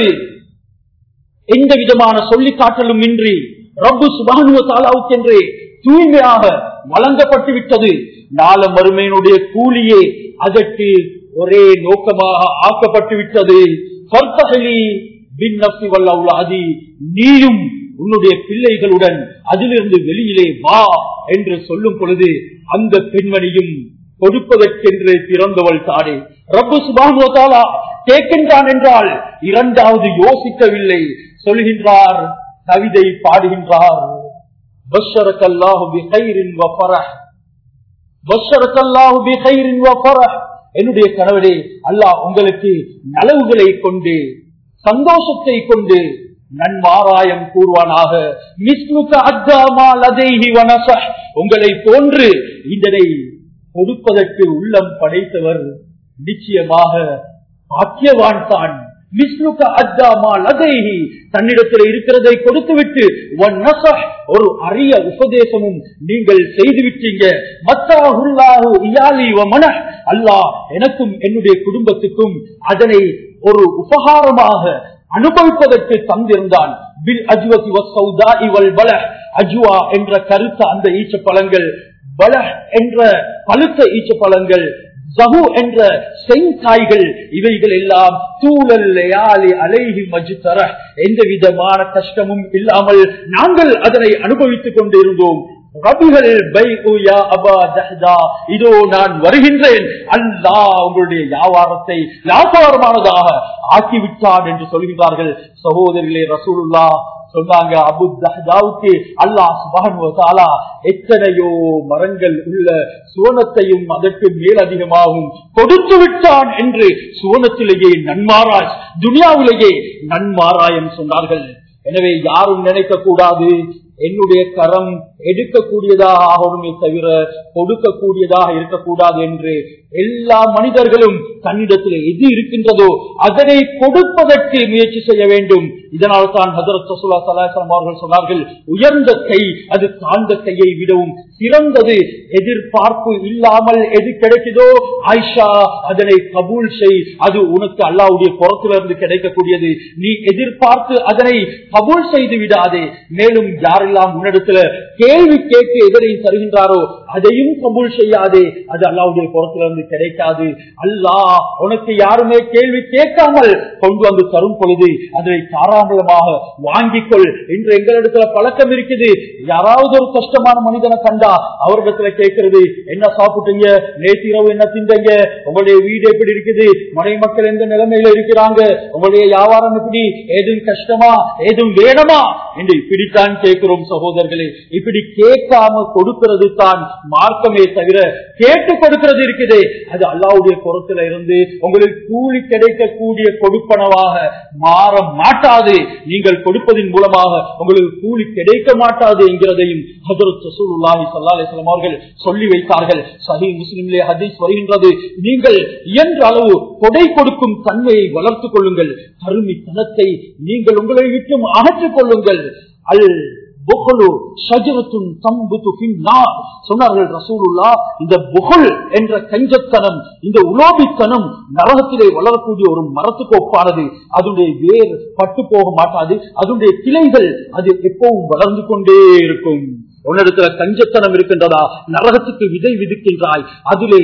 எந்த விதமான சொல்லி காட்டலும் இன்றி ரப்பு சுபானுவ தாலாவுக்கென்றே தூய்மையாக வழங்கப்பட்டு விட்டது நாள மறுமையினுடைய கூலியே அதற்கு ஒரே நோக்கமாக ஆக்கப்பட்டு விட்டது சொர்த்தகலி பின் நப்சி வல்லவுலாதி நீயும் உன்னுடைய பிள்ளைகளுடன் அதிலிருந்து வெளியிலே வா என்று சொல்லும் பொழுது அந்த பெண்மணியும் கொடுப்பதற்கென்று பிறந்தவள் தானே ரப்பு சுபானுவத்தாலா கேட்கின்றான் என்றால் இரண்டாவது யோசிக்கவில்லை சொல்கின்றார் கவிதை பாடுகின்றார் بشرك الله بخير وفرح بشرك الله بخير وفرح என்னுடைய கணவரே அல்லாஹ் உங்களுக்கு நலவுகளை கொண்டு சந்தோஷத்தை கொண்டு நன்மாராயம் கூறுவானாக மிஸ்முக அத்தாமா லதைஹி வனசஹ் உங்களை போன்று இதனை கொடுப்பதற்கு உள்ளம் படைத்தவர் நிச்சயமாக பாக்கியவான் தான் மிஸ்லுக அத்தாமா லதைஹி தன்னிடத்தில் இருக்கிறதை கொடுத்துவிட்டு ஒரு அரிய உபதேசமும் நீங்கள் செய்துவிட்டீங்க மத்தாஹுல்லாஹு இயாலி வ மன அல்லாஹ் எனக்கும் என்னுடைய குடும்பத்துக்கும் அதனை ஒரு உபகாரமாக அனுபவிப்பதற்கு தந்திருந்தான் பில் அஜுவதி வசௌதா இவள் பல அஜுவா என்ற கருத்த அந்த ஈச்ச பழங்கள் பல என்ற பழுத்த ஈச்ச பழங்கள் ஜஹு என்ற செங்காய்கள் இவைகள் எல்லாம் தூளல் அலைஹி மஜுத்தர எந்த விதமான கஷ்டமும் இல்லாமல் நாங்கள் அதனை அனுபவித்துக் கொண்டிருந்தோம் ரபிகள் இதோ நான் வருகின்றேன் அல்லா உங்களுடைய வியாபாரத்தை வியாபாரமானதாக ஆக்கிவிட்டான் என்று சொல்கிறார்கள் சகோதரிகளே ரசூலுல்லா சொன்னாங்க அபு தஹாவுக்கு அல்லாஹ் சுபானுவதாலா எத்தனையோ மரங்கள் உள்ள சுவனத்தையும் அதற்கு மேலதிகமாகவும் கொடுத்து விட்டான் என்று சுவனத்திலேயே நன்மாராய் துனியாவிலேயே நன்மாராயம் சொன்னார்கள் எனவே யாரும் நினைக்க கூடாது என்னுடைய கரம் எடுக்கக்கூடியதாக ஆகணுமே தவிர கொடுக்கக்கூடியதாக இருக்கக்கூடாது என்று எல்லா மனிதர்களும் தன்னிடத்தில் எது இருக்கின்றதோ அதனை கொடுப்பதற்கு முயற்சி செய்ய வேண்டும் இதனால் தான் ஹசரத் சசுல்லா சலாசலம் அவர்கள் சொன்னார்கள் உயர்ந்த கை அது தாழ்ந்த கையை விடவும் சிறந்தது எதிர்பார்ப்பு இல்லாமல் எது கிடைக்குதோ ஆயிஷா அதனை கபூல் செய் அது உனக்கு அல்லாவுடைய புறத்திலிருந்து கிடைக்கக்கூடியது நீ எதிர்பார்த்து அதனை கபூல் செய்து விடாதே மேலும் யாரெல்லாம் உன்னிடத்துல கேள்வி கேட்டு எதனை தருகின்றாரோ அதையும் கபூல் செய்யாதே அது அல்லாவுடைய புறத்திலிருந்து கிடைக்காது அல்லாஹ் உனக்கு யாருமே கேள்வி கேட்காமல் கொண்டு வந்து தரும் பொழுது அதனை தாராளமாக வாங்கிக்கொள் என்று எங்களிடத்துல பழக்கம் இருக்குது யாராவது ஒரு கஷ்டமான மனிதனை கண்டா அவரிடத்துல கேட்கறது என்ன சாப்பிட்டீங்க நேற்று இரவு என்ன திண்டீங்க உங்களுடைய வீடு எப்படி இருக்குது மனை மக்கள் எந்த நிலைமையில இருக்கிறாங்க உங்களுடைய வியாபாரம் எப்படி ஏதும் கஷ்டமா ஏதும் வேணுமா என்று இப்படித்தான் கேட்கிறோம் சகோதரர்களே இப்படி கேட்காம கொடுக்கிறது தான் மார்க்கமே தவிர கேட்டு கொடுக்கிறது இருக்குது அது அல்லாவுடைய புறத்துல இருந்து உங்களுக்கு கூலி கிடைக்கக்கூடிய கொடுப்பனவாக மாற மாட்டாது நீங்கள் கொடுப்பதன் மூலமாக உங்களுக்கு கூலி கிடைக்க மாட்டாது என்கிறதையும் ஹசரத் ரசூலுல்லாஹி ஸல்லல்லாஹு அலைஹி வஸல்லம் அவர்கள் சொல்லி வைத்தார்கள் சஹீஹ் முஸ்லிமிலே ஹதீஸ் வருகின்றது நீங்கள் இயன்ற அளவு கொடை கொடுக்கும் தன்மையை வளர்த்துக் கொள்ளுங்கள் கருமி தனத்தை நீங்கள் உங்களை விட்டும் அகற்றிக் கொள்ளுங்கள் அல் புகழு ஷஜரத்துன் தம்புத்து பின்னார் சொன்னார்கள் ரசூலுல்லா இந்த புகழ் என்ற கஞ்சத்தனம் இந்த உலோபித்தனம் நரகத்திலே வளரக்கூடிய ஒரு மரத்துக்கு ஒப்பானது அதனுடைய வேர் பட்டு போக மாட்டாது அதனுடைய கிளைகள் அது எப்பவும் வளர்ந்து கொண்டே இருக்கும் உன்னிடத்துல கஞ்சத்தனம் இருக்கின்றதா நரகத்துக்கு விதை விதிக்கின்றாய் அதிலே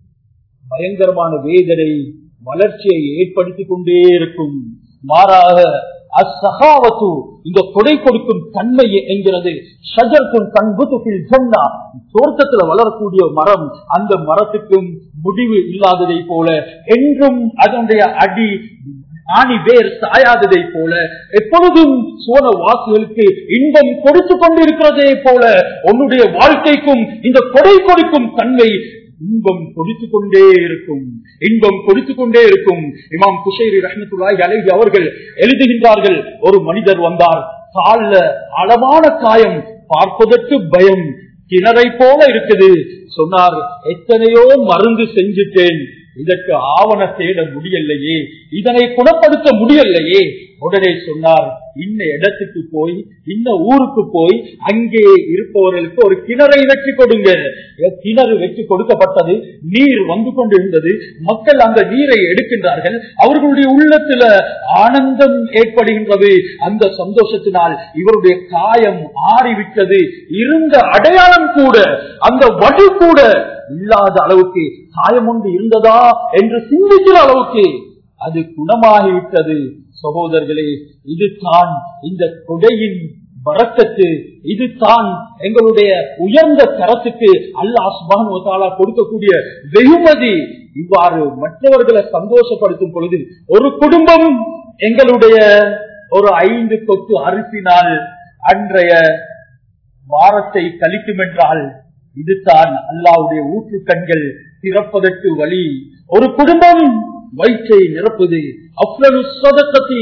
பயங்கரமான வேதனை வளர்ச்சியை ஏற்படுத்திக் கொண்டே இருக்கும் மாறாக அசகாவத்து இந்த கொடை கொடுக்கும் தன்மை என்கிறது ஷஜர்க்கும் கண்புத்துக்கில் சொன்னா தோட்டத்துல வளரக்கூடிய மரம் அந்த மரத்துக்கும் முடிவு இல்லாததை போல என்றும் அதனுடைய அடி ஆணி வேர் சாயாததை போல எப்பொழுதும் சோழ வாசிகளுக்கு இன்பம் கொடுத்து கொண்டிருக்கிறதே போல உன்னுடைய வாழ்க்கைக்கும் இந்த கொடை கொடுக்கும் தன்மை இன்பம் கொடுத்து கொண்டே இருக்கும் இன்பம் கொடுத்து கொண்டே இருக்கும் இமாம் குஷேரி ரஹமத்துல்லாஹி அலைஹி அவர்கள் எழுதுகின்றார்கள் ஒரு மனிதர் வந்தார் கால்ல அளவான காயம் பார்ப்பதற்கு பயம் கிணறை போல இருக்குது சொன்னார் எத்தனையோ மருந்து செஞ்சுட்டேன் இதற்கு ஆவண தேட முடியலையே இதனை குணப்படுத்த முடியலையே உடனே சொன்னார் இன்ன இடத்துக்கு போய் இன்ன ஊருக்கு போய் அங்கே இருப்பவர்களுக்கு ஒரு கிணறை வெற்றி கொடுங்க கிணறு வெற்றி கொடுக்கப்பட்டது நீர் வந்து கொண்டிருந்தது மக்கள் அந்த நீரை எடுக்கின்றார்கள் அவர்களுடைய உள்ளத்துல ஆனந்தம் ஏற்படுகின்றது அந்த சந்தோஷத்தினால் இவருடைய காயம் ஆறிவிட்டது இருந்த அடையாளம் கூட அந்த வடு கூட இல்லாத அளவுக்கு காயம் ஒன்று இருந்ததா என்று சிந்திக்கிற அளவுக்கு அது குணமாகிவிட்டது சகோதரர்களே இதுதான் இந்த கொடையின் வரக்கத்து இதுதான் எங்களுடைய உயர்ந்த தரத்துக்கு அல்லாஹ் சுபான் கொடுக்கக்கூடிய வெகுமதி இவ்வாறு மற்றவர்களை சந்தோஷப்படுத்தும் பொழுது ஒரு குடும்பம் எங்களுடைய ஒரு ஐந்து கொத்து அரிசினால் அன்றைய வாரத்தை கழிக்கும் என்றால் இதுதான் அல்லாவுடைய ஊற்று கண்கள் திறப்பதற்கு வழி ஒரு குடும்பம் வயிற்றை நிரப்புது அவ்வளவு சதக்கத்தி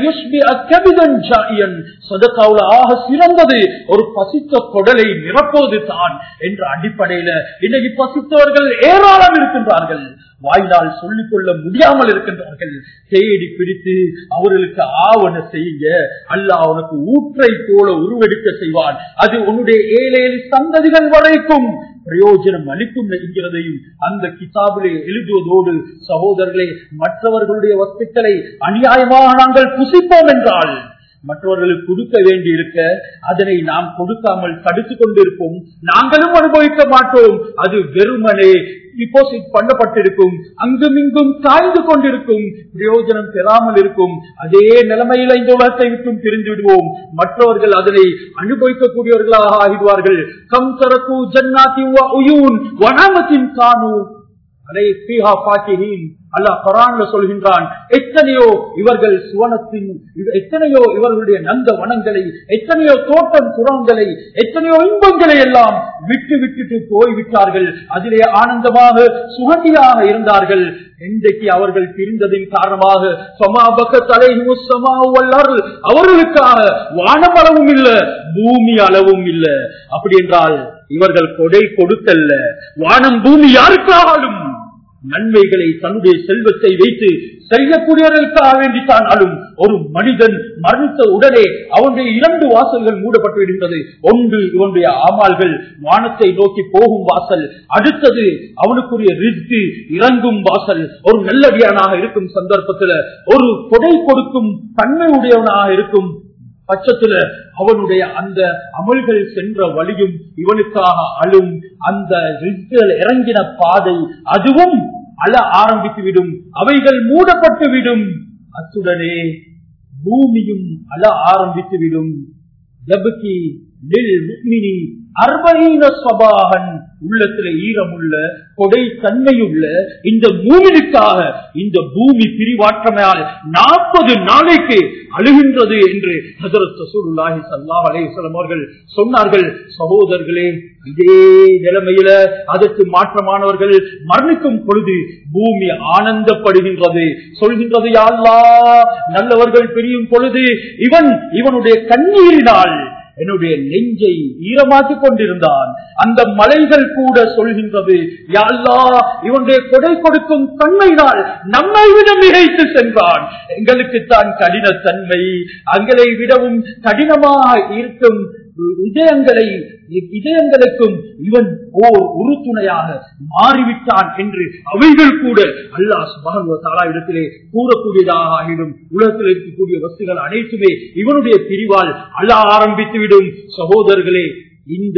ஆக சிறந்தது ஒரு பசித்த குடலை நிரப்போது தான் என்ற அடிப்படையில இன்னைக்கு பசித்தவர்கள் ஏராளம் இருக்கின்றார்கள் வாயினால் சொல்லிக் கொள்ள முடியாமல் இருக்கின்றார்கள் தேடி பிடித்து அவர்களுக்கு ஆவண செய்ய அல்ல அவனுக்கு ஊற்றை போல உருவெடுக்க செய்வான் அது உன்னுடைய ஏழை சந்ததிகள் வரைக்கும் பிரயோஜனம் அளிக்கும் என்கிறதையும் அந்த கிதாபிலே எழுதுவதோடு சகோதரர்களே மற்றவர்களுடைய வஸ்துக்களை அநியாயமாக நாங்கள் புசிப்போம் என்றால் மற்றவர்களுக்கு கொடுக்க வேண்டி இருக்க அதனை நாம் கொடுக்காமல் தடுத்துக் கொண்டிருப்போம் நாங்களும் அனுபவிக்க மாட்டோம் அது வெறுமனே டிபாசிட் பண்ணப்பட்டிருக்கும் அங்கும் இங்கும் காய்ந்து கொண்டிருக்கும் பிரயோஜனம் பெறாமல் இருக்கும் அதே நிலைமையில இந்த உலகத்தை விட்டும் பிரிந்து விடுவோம் மற்றவர்கள் அதனை அனுபவிக்கக்கூடியவர்களாக ஆகிடுவார்கள் கம் தரக்கு ஜன்னாத்தி உயூன் வனமத்தின் காணு அதை அல்லாஹ் குரான்ல சொல்கின்றான் எத்தனையோ இவர்கள் சுவனத்தின் எத்தனையோ இவர்களுடைய நந்த வனங்களை எத்தனையோ தோட்டம் புறங்களை எத்தனையோ இன்பங்களை எல்லாம் விட்டு விட்டுட்டு போய்விட்டார்கள் அதிலே ஆனந்தமாக சுகண்டியாக இருந்தார்கள் இன்றைக்கு அவர்கள் பிரிந்ததின் காரணமாக அவர்களுக்காக வானம் அளவும் இல்ல பூமி அளவும் இல்ல அப்படி என்றால் இவர்கள் கொடை கொடுத்தல்ல வானம் பூமி யாருக்காலும் நன்மைகளை தன்னுடைய செல்வத்தை வைத்து செய்யக்கூடியவர்களுக்காக வேண்டித்தான் அழும் ஒரு மனிதன் மரணித்த உடனே அவனுடைய இரண்டு வாசல்கள் மூடப்பட்டு விடுகின்றது ஒன்று இவனுடைய ஆமால்கள் வானத்தை நோக்கி போகும் வாசல் அடுத்தது அவனுக்குரிய ரிஸ்கு இறங்கும் வாசல் ஒரு நல்லடியானாக இருக்கும் சந்தர்ப்பத்தில் ஒரு கொடை கொடுக்கும் தன்மை உடையவனாக இருக்கும் பட்சத்துல அவனுடைய அந்த அமல்கள் சென்ற வழியும் இவனுக்காக அழும் அந்த ரிஸ்கள் இறங்கின பாதை அதுவும் அழ ஆரம்பித்து விடும் அவைகள் மூடப்பட்டு விடும் அத்துடனே பூமியும் அழ ஆரம்பித்து விடும் ஜபுக்கி நெல் முக்மினி அர்பகீன சபாகன் உள்ளத்துல ஈரமுள்ள கொடை தன்மையுள்ள இந்த பூமிக்காக இந்த பூமி பிரிவாற்றமையால் நாற்பது நாளைக்கு அழுகின்றது என்று ஹசரத் சசூருல்லாஹி சல்லாஹ் அலேஸ்வரம் அவர்கள் சொன்னார்கள் சகோதரர்களே இதே நிலைமையில அதற்கு மாற்றமானவர்கள் மரணிக்கும் பொழுது பூமி ஆனந்தப்படுகின்றது சொல்கின்றது யாழ்லா நல்லவர்கள் பிரியும் பொழுது இவன் இவனுடைய கண்ணீரினால் என்னுடைய நெஞ்சை ஈரமாக்கிக் கொண்டிருந்தான் அந்த மலைகள் கூட சொல்கின்றது யாழ்லா இவனுடைய கொடை கொடுக்கும் தன்மையினால் நம்மை விட மிகைத்து சென்றான் எங்களுக்கு தான் கடின தன்மை அங்களை விடவும் கடினமாக இருக்கும் இதயங்களை இதயங்களுக்கும் இவன் ஓர் உறுதுணையாக மாறிவிட்டான் என்று அவைகள் கூட அல்லாஹ் சுபானுவத்தாலா இடத்திலே கூறக்கூடியதாக ஆகிடும் உலகத்தில் இருக்கக்கூடிய வஸ்துகள் அனைத்துமே இவனுடைய பிரிவால் அழ ஆரம்பித்துவிடும் சகோதரர்களே இந்த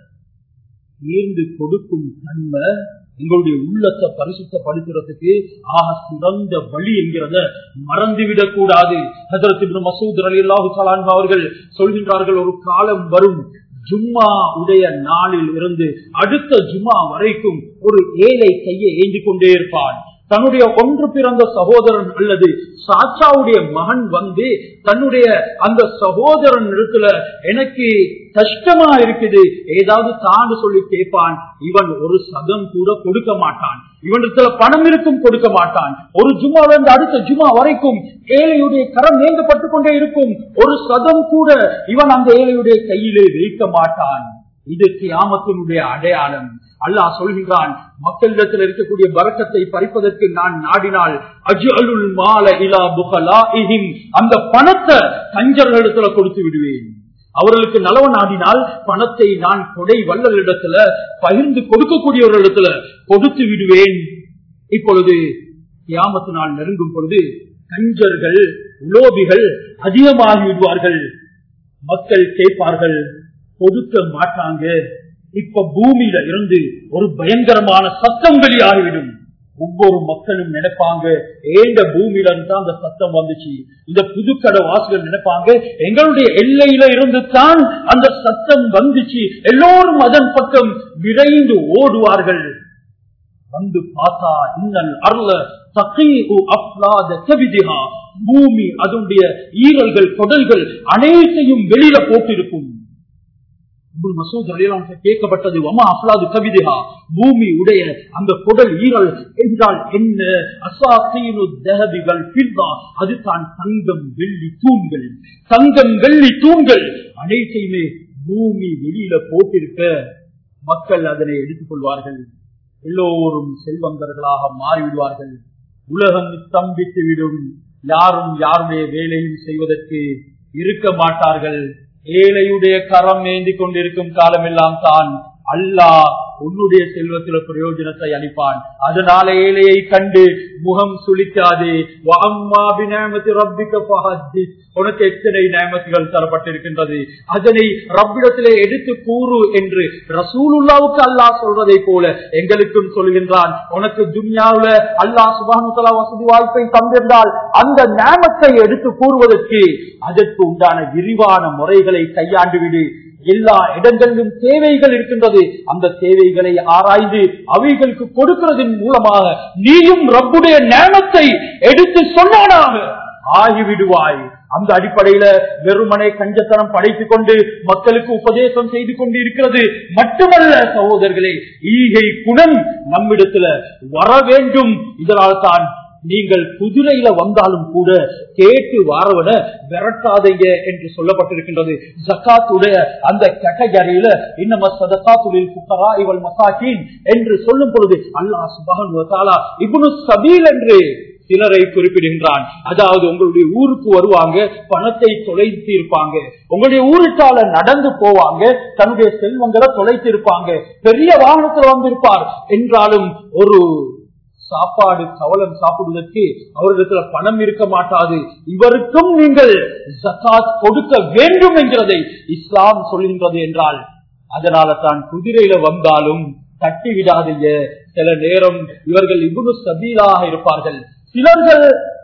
ஈர்ந்து கொடுக்கும் தன்மை எங்களுடைய உள்ளத்தை பரிசுத்தப்படுத்துறதுக்கு ஆக சிறந்த வழி என்கிறத மறந்துவிடக் கூடாது ஹசரத் மசூத் அலி அல்லாஹு அவர்கள் சொல்கின்றார்கள் ஒரு காலம் வரும் ஜும்மா உடைய நாளில் இருந்து அடுத்த ஜும்மா வரைக்கும் ஒரு ஏழை கையை ஏந்தி கொண்டே இருப்பான் தன்னுடைய ஒன்று பிறந்த சகோதரன் அல்லது சாச்சாவுடைய மகன் வந்து தன்னுடைய அந்த சகோதரன் இடத்துல எனக்கு கஷ்டமா இருக்குது ஏதாவது தாண்டு சொல்லி கேட்பான் இவன் ஒரு சதம் கூட கொடுக்க மாட்டான் இவனிடத்துல பணம் இருக்கும் கொடுக்க மாட்டான் ஒரு ஜும்மா வந்து அடுத்த ஜும்மா வரைக்கும் ஏழையுடைய கரம் நீங்கப்பட்டு கொண்டே இருக்கும் ஒரு சதம் கூட இவன் அந்த ஏழையுடைய கையிலே வைக்க மாட்டான் இது கியாமத்தினுடைய அடையாளம் அல்லாஹ் சொல்கிறான் மக்களிடத்தில் இருக்கக்கூடிய பறக்கத்தை பறிப்பதற்கு நான் நாடினால் அஜுல் மால இலா புகலாஇஹிம் அந்த பணத்தை கஞ்சர்களிடத்துல கொடுத்து விடுவேன் அவர்களுக்கு நலவ நாடினால் பணத்தை நான் கொடை வள்ளலிடத்துல பகிர்ந்து கொடுக்கக்கூடியவர்களிடத்துல கொடுத்து விடுவேன் இப்பொழுது கியாமத்து நாள் நெருங்கும் பொழுது கஞ்சர்கள் உலோபிகள் அதிகமாகி விடுவார்கள் மக்கள் கேட்பார்கள் கொடுக்க மாட்டாங்க இப்ப பூமியில இருந்து ஒரு பயங்கரமான சத்தம் வெளியாகிவிடும் ஒவ்வொரு மக்களும் நினைப்பாங்க ஏண்ட பூமியில இருந்து அந்த சத்தம் வந்துச்சு இந்த புதுக்கடை வாசிகள் நினைப்பாங்க எங்களுடைய எல்லையில இருந்து தான் அந்த சத்தம் வந்துச்சு எல்லோரும் அதன் பக்கம் விரைந்து ஓடுவார்கள் வந்து பார்த்தா இன்னல் அருள பூமி அதனுடைய ஈரல்கள் கொடல்கள் அனைத்தையும் வெளியில போட்டிருக்கும் கேட்கப்பட்டது வமா அப்லாது கவிதையா பூமி உடைய அந்த குடல் ஈரல் என்றால் என்ன அசாசீனு தகதிகள் அது தான் தங்கம் வெள்ளி தூண்கள் தங்கம் வெள்ளி தூண்கள் அனைத்தையுமே பூமி வெளியில போட்டிருக்க மக்கள் அதனை எடுத்துக் கொள்வார்கள் எல்லோரும் செல்வந்தர்களாக மாறிவிடுவார்கள் உலகம் ஸ்தம்பித்து விடும் யாரும் யாருடைய வேலையும் செய்வதற்கு இருக்க மாட்டார்கள் ஏழையுடைய கரம் ஏந்தி கொண்டிருக்கும் காலமெல்லாம் தான் அல்லாஹ் உன்னுடைய செல்வத்தில பிரயோஜனத்தை அளிப்பான் அதனால ஏழையை கண்டு முகம் சுளிக்காதே உனக்கு எத்தனை நியமத்துகள் தரப்பட்டிருக்கின்றது அதனை ரப்பிடத்திலே எடுத்து கூறு என்று ரசூலுல்லாவுக்கு அல்லாஹ் சொல்றதை போல எங்களுக்கும் சொல்கின்றான் உனக்கு துன்யாவுல அல்லாஹ் சுபானுத்தலா வசதி வாய்ப்பை தந்திருந்தால் அந்த நியமத்தை எடுத்து கூறுவதற்கு அதற்கு உண்டான விரிவான முறைகளை கையாண்டு விடு எல்லா இடங்களிலும் தேவைகள் இருக்கின்றது அந்த தேவைகளை ஆராய்ந்து அவைகளுக்கு கொடுக்கிறதன் மூலமாக நீயும் ரப்புடைய நேமத்தை எடுத்து சொன்னானாக ஆகிவிடுவாய் அந்த அடிப்படையில வெறுமனை கஞ்சத்தனம் படைத்துக் கொண்டு மக்களுக்கு உபதேசம் செய்து கொண்டு இருக்கிறது மட்டுமல்ல சகோதரர்களே ஈகை குணம் நம்மிடத்துல வர வேண்டும் இதனால் தான் நீங்கள் குதிரையில வந்தாலும் கூட கேட்டு வாரவன விரட்டாதீங்க என்று சொல்லப்பட்டிருக்கின்றது ஜக்காத்துடைய அந்த கேட்டகரியில இன்னம சதகாத்துலில் புக்கரா இவள் மசாக்கின் என்று சொல்லும் பொழுது அல்லாஹ் சுபகன் இப்னு சபீல் என்று சிலரை குறிப்பிடுகின்றான் அதாவது உங்களுடைய ஊருக்கு வருவாங்க பணத்தை தொலைத்து இருப்பாங்க உங்களுடைய ஊருக்கால நடந்து போவாங்க தன்னுடைய செல்வங்களை தொலைத்து இருப்பாங்க பெரிய வாகனத்தில் வந்திருப்பார் என்றாலும் ஒரு சாப்பாடு கவலம் சாப்பிடுவதற்கு அவரிடத்துல பணம் இருக்க மாட்டாது இவருக்கும் நீங்கள் ஜக்காத் கொடுக்க வேண்டும் என்கிறதை இஸ்லாம் சொல்கின்றது என்றால் அதனால தான் குதிரையில வந்தாலும் தட்டி விடாதீங்க சில நேரம் இவர்கள் இவ்வளவு சபீலாக இருப்பார்கள் சிலர்கள்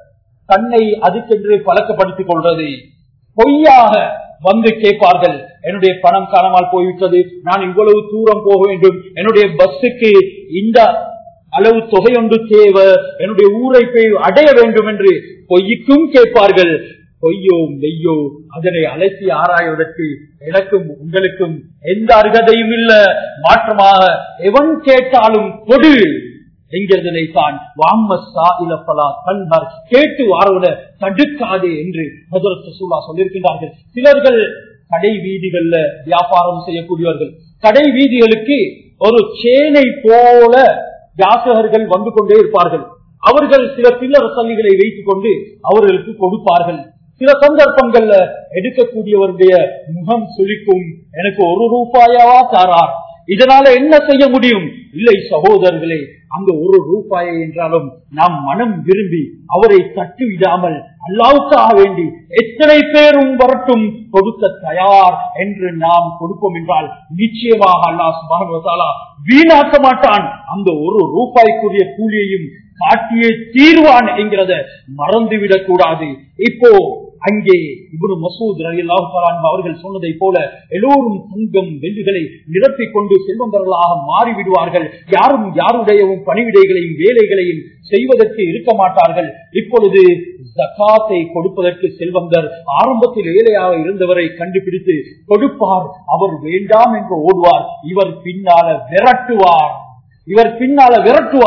தன்னை அதுக்கென்று பழக்கப்படுத்திக் கொள்வது பொய்யாக வந்து கேட்பார்கள் என்னுடைய பணம் காணாமல் போய்விட்டது நான் இவ்வளவு தூரம் போக வேண்டும் என்னுடைய பஸ்ஸுக்கு இந்த அளவு தொகை ஒன்று தேவை என்னுடைய ஊரை போய் அடைய வேண்டும் என்று பொய்க்கும் கேட்பார்கள் பொய்யோ மெய்யோ அதனை அழைத்தி ஆராய்வதற்கு எனக்கும் உங்களுக்கும் எந்த அருகதையும் இல்ல மாற்றமாக எவன் கேட்டாலும் கொடு என்கிறதனை தான் வாமசா இலப்பலா கண்பர் கேட்டு வாரவன தடுக்காதே என்று ஹசரத் சூலா சொல்லியிருக்கின்றார்கள் சிலர்கள் கடை வீதிகள்ல வியாபாரம் செய்யக்கூடியவர்கள் கடை வீதிகளுக்கு ஒரு சேனை போல யாசகர்கள் வந்து கொண்டே இருப்பார்கள் அவர்கள் சில சில்லற சல்லிகளை வைத்துக் கொண்டு அவர்களுக்கு கொடுப்பார்கள் சில சந்தர்ப்பங்கள்ல எடுக்கக்கூடியவருடைய முகம் சுழிக்கும் எனக்கு ஒரு ரூபாயாவா தாரார் இதனால என்ன செய்ய முடியும் இல்லை சகோதரர்களே அந்த ஒரு ரூபாயை என்றாலும் நாம் மனம் விரும்பி அவரை தட்டு விடாமல் அல்லாவுக்காக வேண்டி எத்தனை பேரும் வரட்டும் கொடுக்க தயார் என்று நாம் கொடுப்போம் என்றால் நிச்சயமாக அல்லா சுபானுவத்தாலா வீணாக்க மாட்டான் அந்த ஒரு ரூபாய்க்குரிய கூலியையும் காட்டியே தீர்வான் என்கிறத மறந்துவிடக் கூடாது இப்போ அங்கே இவரு மசூத் அவர்கள் சொன்னதை போல எல்லோரும் தங்கம் வெள்ளுகளை நிரப்பிக் கொண்டு செல்வந்தர்களாக மாறிவிடுவார்கள் யாரும் யாருடையவும் பணிவிடைகளையும் வேலைகளையும் செய்வதற்கு இருக்க மாட்டார்கள் இப்பொழுது ஜக்காத்தை கொடுப்பதற்கு செல்வந்தர் ஆரம்பத்தில் ஏழையாக இருந்தவரை கண்டுபிடித்து கொடுப்பார் அவர் வேண்டாம் என்று ஓடுவார் இவர் பின்னால விரட்டுவார் இவர் பின்னால விரட்டுவார்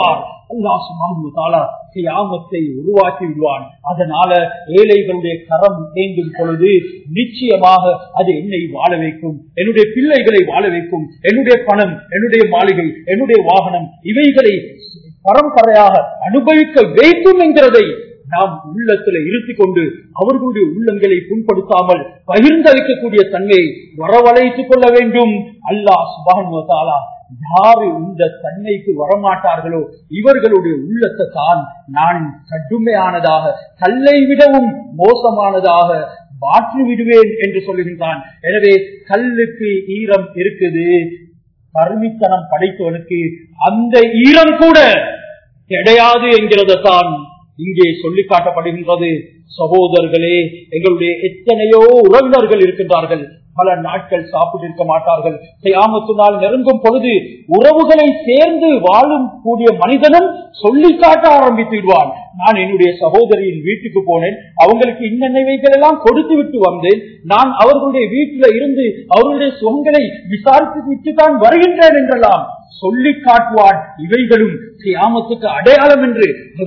அல்லாஹ் சுப்ஹானஹு வ தஆலா கியாமத்தை உருவாக்கி விடுவான் அதனால ஏழைகளுடைய கரம் தேங்கும் பொழுது நிச்சயமாக அது என்னை வாழ வைக்கும் என்னுடைய பிள்ளைகளை வாழ வைக்கும் என்னுடைய பணம் என்னுடைய மாளிகை என்னுடைய வாகனம் இவைகளை பரம்பரையாக அனுபவிக்க வைக்கும் என்கிறதை நாம் உள்ளத்தில் இருத்திக் கொண்டு அவர்களுடைய உள்ளங்களை புண்படுத்தாமல் பகிர்ந்தளிக்கக்கூடிய தன்மையை வரவழைத்துக் கொள்ள வேண்டும் அல்லாஹ் சுபான் யாரு இந்த தன்மைக்கு வரமாட்டார்களோ இவர்களுடைய உள்ளத்தை தான் நான் கடுமையானதாக கல்லை விடவும் மோசமானதாக மாற்றி விடுவேன் என்று சொல்லுகின்றான் எனவே கல்லுக்கு ஈரம் இருக்குது கருமித்தனம் படைத்தவனுக்கு அந்த ஈரம் கூட கிடையாது என்கிறதான் இங்கே சொல்லி காட்டப்படுகின்றது சகோதரர்களே எங்களுடைய எத்தனையோ உறவினர்கள் இருக்கின்றார்கள் பல நாட்கள் சாப்பிட்டிருக்க மாட்டார்கள் செய்யாமத்து நாள் நெருங்கும் பொழுது உறவுகளை சேர்ந்து வாழும் கூடிய மனிதனும் சொல்லி காட்ட ஆரம்பித்து விடுவான் நான் என்னுடைய சகோதரியின் வீட்டுக்கு போனேன் அவங்களுக்கு இன்னவைகள் எல்லாம் கொடுத்து விட்டு வந்தேன் நான் அவர்களுடைய வீட்டில இருந்து அவர்களுடைய சுகங்களை விசாரித்து விட்டு தான் வருகின்றேன் என்றெல்லாம் சொல்லி காட்டுவான் இவைகளும் கியாமத்துக்கு அடையாளம் என்று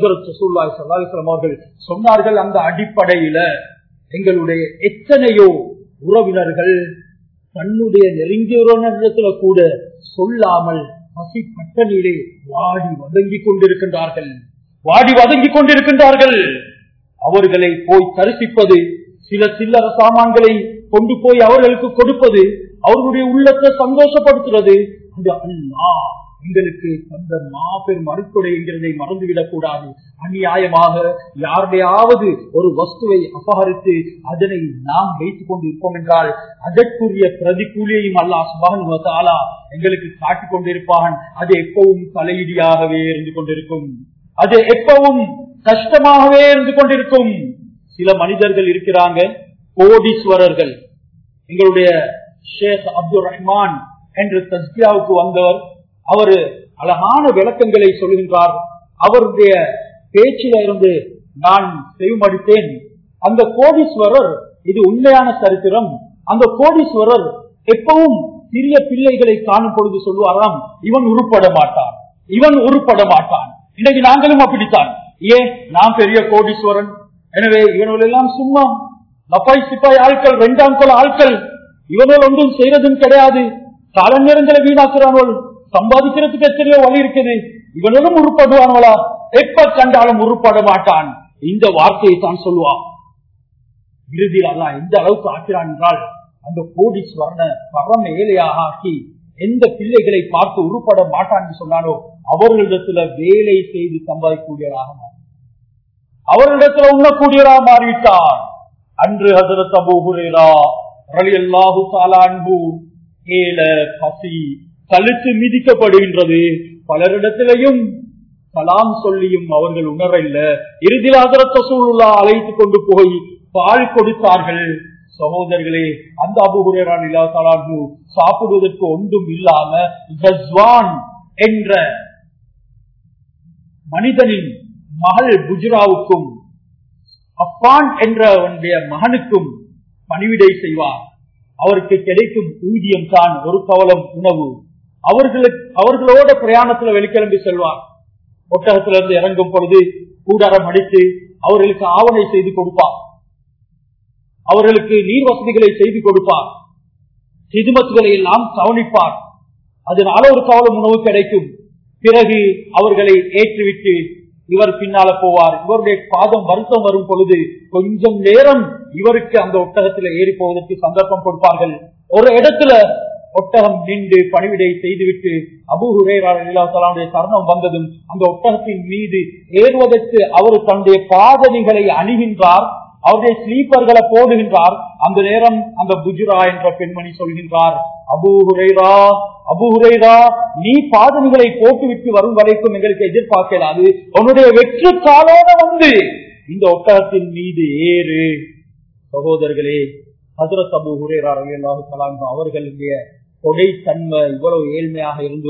அவர்கள் சொன்னார்கள் அந்த அடிப்படையில எங்களுடைய எத்தனையோ உறவினர்கள் தன்னுடைய நெருங்கிய உறவினரிடத்துல கூட சொல்லாமல் பசி பட்டணியிலே வாடி வதங்கி கொண்டிருக்கின்றார்கள் வாடி வதங்கி கொண்டிருக்கின்றார்கள் அவர்களை போய் தரிசிப்பது சில சில்லற சாமான்களை கொண்டு போய் அவர்களுக்கு கொடுப்பது அவர்களுடைய உள்ளத்தை சந்தோஷப்படுத்துறது அது அல்லா எங்களுக்கு தந்த மாபெரும் அறுக்குடை என்கிறதை மறந்துவிடக் கூடாது அநியாயமாக யாருடையாவது ஒரு வஸ்துவை அபகரித்து அதனை நாம் வைத்துக் கொண்டு இருப்போம் என்றால் அதற்குரிய பிரதிகூலியையும் அல்லாஹ் சுபானுவத்தாலா எங்களுக்கு காட்டிக் கொண்டிருப்பான் அது எப்பவும் தலையிடியாகவே இருந்து கொண்டிருக்கும் அது எப்பவும் கஷ்டமாகவே இருந்து கொண்டிருக்கும் சில மனிதர்கள் இருக்கிறாங்க கோடீஸ்வரர்கள் எங்களுடைய ஷேக் அப்துல் ரஹ்மான் என்று தஸ்கியாவுக்கு வந்தவர் அவர் அழகான விளக்கங்களை சொல்கின்றார் அவருடைய பேச்சில இருந்து நான் செவிமடித்தேன் அந்த கோடீஸ்வரர் இது உண்மையான சரித்திரம் அந்த கோடீஸ்வரர் எப்பவும் சிறிய பிள்ளைகளை காணும் பொழுது சொல்லுவாராம் இவன் உருப்பட மாட்டான் இவன் உருப்பட மாட்டான் இன்னைக்கு நாங்களும் அப்படித்தான் ஏன் நான் பெரிய கோடீஸ்வரன் எனவே இவர்கள் எல்லாம் சும்மா லப்பாய் சிப்பாய் ஆட்கள் ரெண்டாம் கொல ஆட்கள் இவர்கள் ஒன்றும் செய்யறதும் கிடையாது கால நேரங்களை வீணாக்குறார்கள் சம்பாதிக்கிறதுக்கு எத்தனையோ வழி இருக்குது இவனும் உருப்படுவானுவலா எப்ப கண்டாலும் உருப்பட மாட்டான் இந்த வார்த்தையை தான் சொல்லுவான் இறுதியில் அல்லாஹ் எந்த அளவுக்கு ஆக்கிறான் என்றால் அந்த கோடீஸ்வரனை பரம ஏழையாக ஆக்கி எந்த பிள்ளைகளை பார்த்து உருப்பட மாட்டான் என்று சொன்னானோ அவர்களிடத்துல வேலை செய்து சம்பாதிக்கூடியவராக மாறி அவர்களிடத்துல உண்ணக்கூடியவராக மாறிவிட்டார் அன்று ஹசரத் அபு ஹுரேரா ரலியல்லாஹு தஆலா அன்பு ஏல பசி கழுத்து மிதிக்கப்படுகின்றது பலரிடத்திலையும் கலாம் சொல்லியும் அவர்கள் உணரவில்ல இறுதியில் ஹசரத் ரசூலுல்லா அழைத்து கொண்டு போய் பால் கொடுத்தார்கள் சகோதரர்களே அந்த அபுகுரேரான் இல்லா தலான்பு சாப்பிடுவதற்கு ஒன்றும் இல்லாம ஜஸ்வான் என்ற மனிதனின் மகள் குஜராவுக்கும் அப்பான் என்றவனுடைய மகனுக்கும் பணிவிடை செய்வார் அவருக்கு கிடைக்கும் ஊதியம் தான் ஒரு கவலம் உணவு அவர்களுக்கு அவர்களோட பிரயாணத்துல வெளிக்கிளம்பி செல்வார் ஒட்டகத்திலிருந்து இறங்கும் பொழுது கூடாரம் அடித்து அவர்களுக்கு ஆவணை செய்து கொடுப்பார் அவர்களுக்கு நீர் வசதிகளை செய்து கொடுப்பார் சிதுமத்துகளை எல்லாம் கவனிப்பார் அதனால ஒரு கவலம் உணவு கிடைக்கும் பிறகு அவர்களை ஏற்றுவிட்டு இவர் பின்னால போவார் இவருடைய பாதம் வருத்தம் வரும் பொழுது கொஞ்சம் நேரம் இவருக்கு அந்த ஒட்டகத்தில் ஏறி போவதற்கு சந்தர்ப்பம் கொடுப்பார்கள் ஒரு இடத்துல ஒட்டகம் நின்று பணிவிடை செய்துவிட்டு அபு ஹுரேராவுடைய தருணம் வந்ததும் அந்த ஒட்டகத்தின் மீது ஏறுவதற்கு அவர் தன்னுடைய பாதணிகளை அணுகின்றார் அவருடைய ஸ்லீப்பர்களை போடுகின்றார் அந்த நேரம் அந்த புஜுரா என்ற பெண்மணி சொல்கின்றார் அபு ஹுரைரா அபு ஹுரைரா நீ பாதணிகளை போட்டுவிட்டு வரும் வரைக்கும் எங்களுக்கு எதிர்பார்க்கலாது உன்னுடைய வெற்று காலோட வந்து இந்த ஒட்டகத்தின் மீது ஏறு சகோதரர்களே ஹசரத் அபு ஹுரேரா ரலியல்லாஹு தஆலா அவர்களுடைய கொடை தன்மை இவ்வளவு ஏழ்மையாக இருந்தும்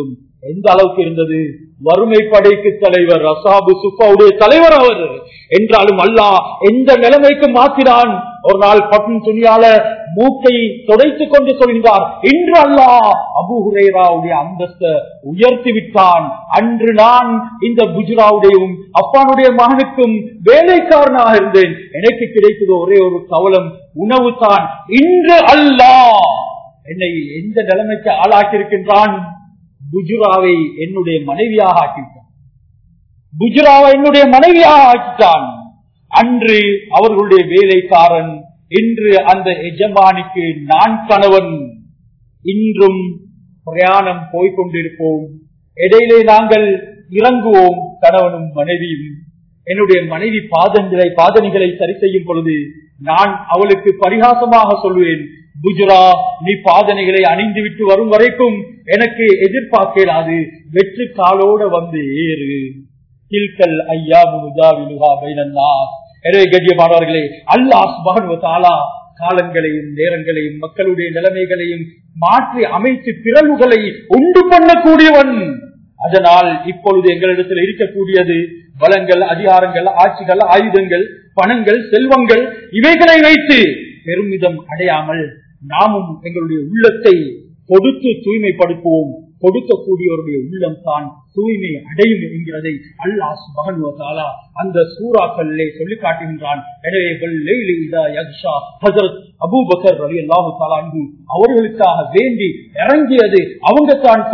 எந்த அளவுக்கு இருந்தது வறுமை படைக்கு தலைவர் அசாபு சுப்பாவுடைய தலைவர் அவர் என்றாலும் அல்லாஹ் எந்த நிலைமைக்கு மாற்றினான் ஒரு நாள் பட்டும் துணியால மூக்கை துடைத்துக் கொண்டு சொல்கிறார் இன்று அல்லாஹ் அபு ஹுரேராவுடைய அந்தஸ்தை உயர்த்தி விட்டான் அன்று நான் இந்த புஜ்ராவுடையும் அப்பானுடைய மகனுக்கும் வேலைக்காரனாக இருந்தேன் எனக்கு கிடைத்தது ஒரே ஒரு கவலம் உணவு தான் இன்று அல்லாஹ் என்னை எந்த நிலைமைக்கு ஆளாக்கி இருக்கின்றான் புஜுராவை என்னுடைய மனைவியாக ஆக்கிவிட்டான் புஜுராவை என்னுடைய மனைவியாக ஆக்கிட்டான் அன்று அவர்களுடைய வேலைக்காரன் இன்று அந்த எஜமானிக்கு நான் கணவன் இன்றும் பிரயாணம் போய்கொண்டிருப்போம் இடையிலே நாங்கள் இறங்குவோம் கணவனும் மனைவியும் என்னுடைய மனைவி பாதங்களை பாதணிகளை சரி செய்யும் பொழுது நான் அவளுக்கு பரிகாசமாக சொல்வேன் குஜரா நீ பாதனைகளை அணிந்து விட்டு வரும் வரைக்கும் எனக்கு எதிர்பார்க்கிறாது வெற்று காலோட வந்து ஏறு கில்கல் ஐயா முனுதா விலுகா பைனன்னா எனவே கண்ணியமானவர்களே அல்லாஹ் மகன்வதாலா காலங்களையும் நேரங்களையும் மக்களுடைய நிலைமைகளையும் மாற்றி அமைத்து பிறகுகளை உண்டு பண்ணக்கூடியவன் அதனால் இப்பொழுது எங்களிடத்தில் இருக்கக்கூடியது பலங்கள் அதிகாரங்கள் ஆட்சிகள் ஆயுதங்கள் பணங்கள் செல்வங்கள் இவைகளை வைத்து பெருமிதம் அடையாமல் நாமும் எங்களுடைய உள்ளத்தை கொடுத்து தூய்மைப்படுத்துவோம் கொடுக்கக்கூடியவருடைய உள்ளம் தான் தூய்மை அடையும் என்கிறதை அல்லாஹ் சுபகனுவதாலா அந்த சூறாக்களிலே சொல்லி காட்டுகின்றான் எனவே அபூபக்கர் அலி அல்லாஹு தாலான்கு அவர்களுக்காக வேண்டி இறங்கியது அவங்க தான்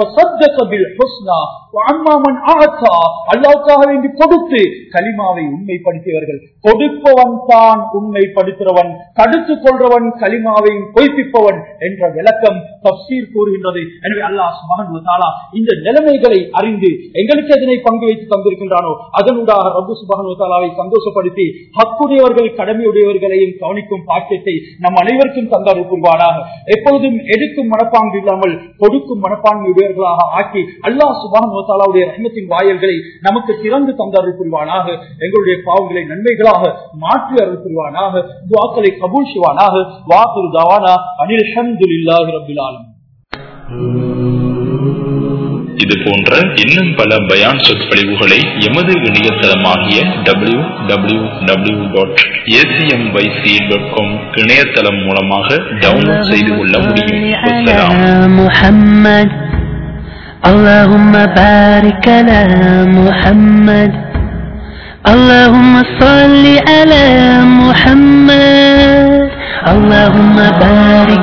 அல்லாவுக்காக வேண்டி கொடுத்து கலிமாவை உண்மைப்படுத்தியவர்கள் கொடுப்பவன் தான் உண்மைப்படுத்துறவன் தடுத்துக் கொள்றவன் கலிமாவை பொய்ப்பிப்பவன் என்ற விளக்கம் தப்சீர் கூறுகின்றது எனவே அல்லாஹ் சுபகன் தாலா இந்த நிலைமைகளை அறிந்து எங்களுக்கு எதனை பங்கு வைத்து தந்திருக்கின்றானோ அதனூடாக ரப்பு சுபகனுவத்தாலாவை சந்தோஷப்படுத்தி ஹக்குடையவர்கள் கடமையுடையவர்களையும் கவனிக்கும் பாக்கியத்தை நம் அனைவருக்கும் தந்தார் புரிவானாக எப்பொழுதும் எடுக்கும் மனப்பாங்கு இல்லாமல் கொடுக்கும் மனப்பான்மையுடையவர்களாக ஆக்கி அல்லாஹ் சுபகனுவத்தாலாவுடைய ரஹ்மத்தின் வாயல்களை நமக்கு திறந்து தந்தார் புரிவானாக எங்களுடைய பாவங்களை நன்மைகளாக மாற்றி அருள் புரிவானாக துவாக்களை கபூல் செய்வானாக வாக்குரு தவானா அனில் ஷந்துலில்லாஹி ரபில் ஆலம் இது போன்ற இன்னும் பல பயான் சொற்பொழிவுகளை எமது இணையதளமாகிய W W W dot A C M Y C dot com இணையதளம் மூலமாக டவுன்லோட் செய்து கொள்ள முடியும் محمد اللهم بارك على محمد اللهم صل على محمد اللهم بارك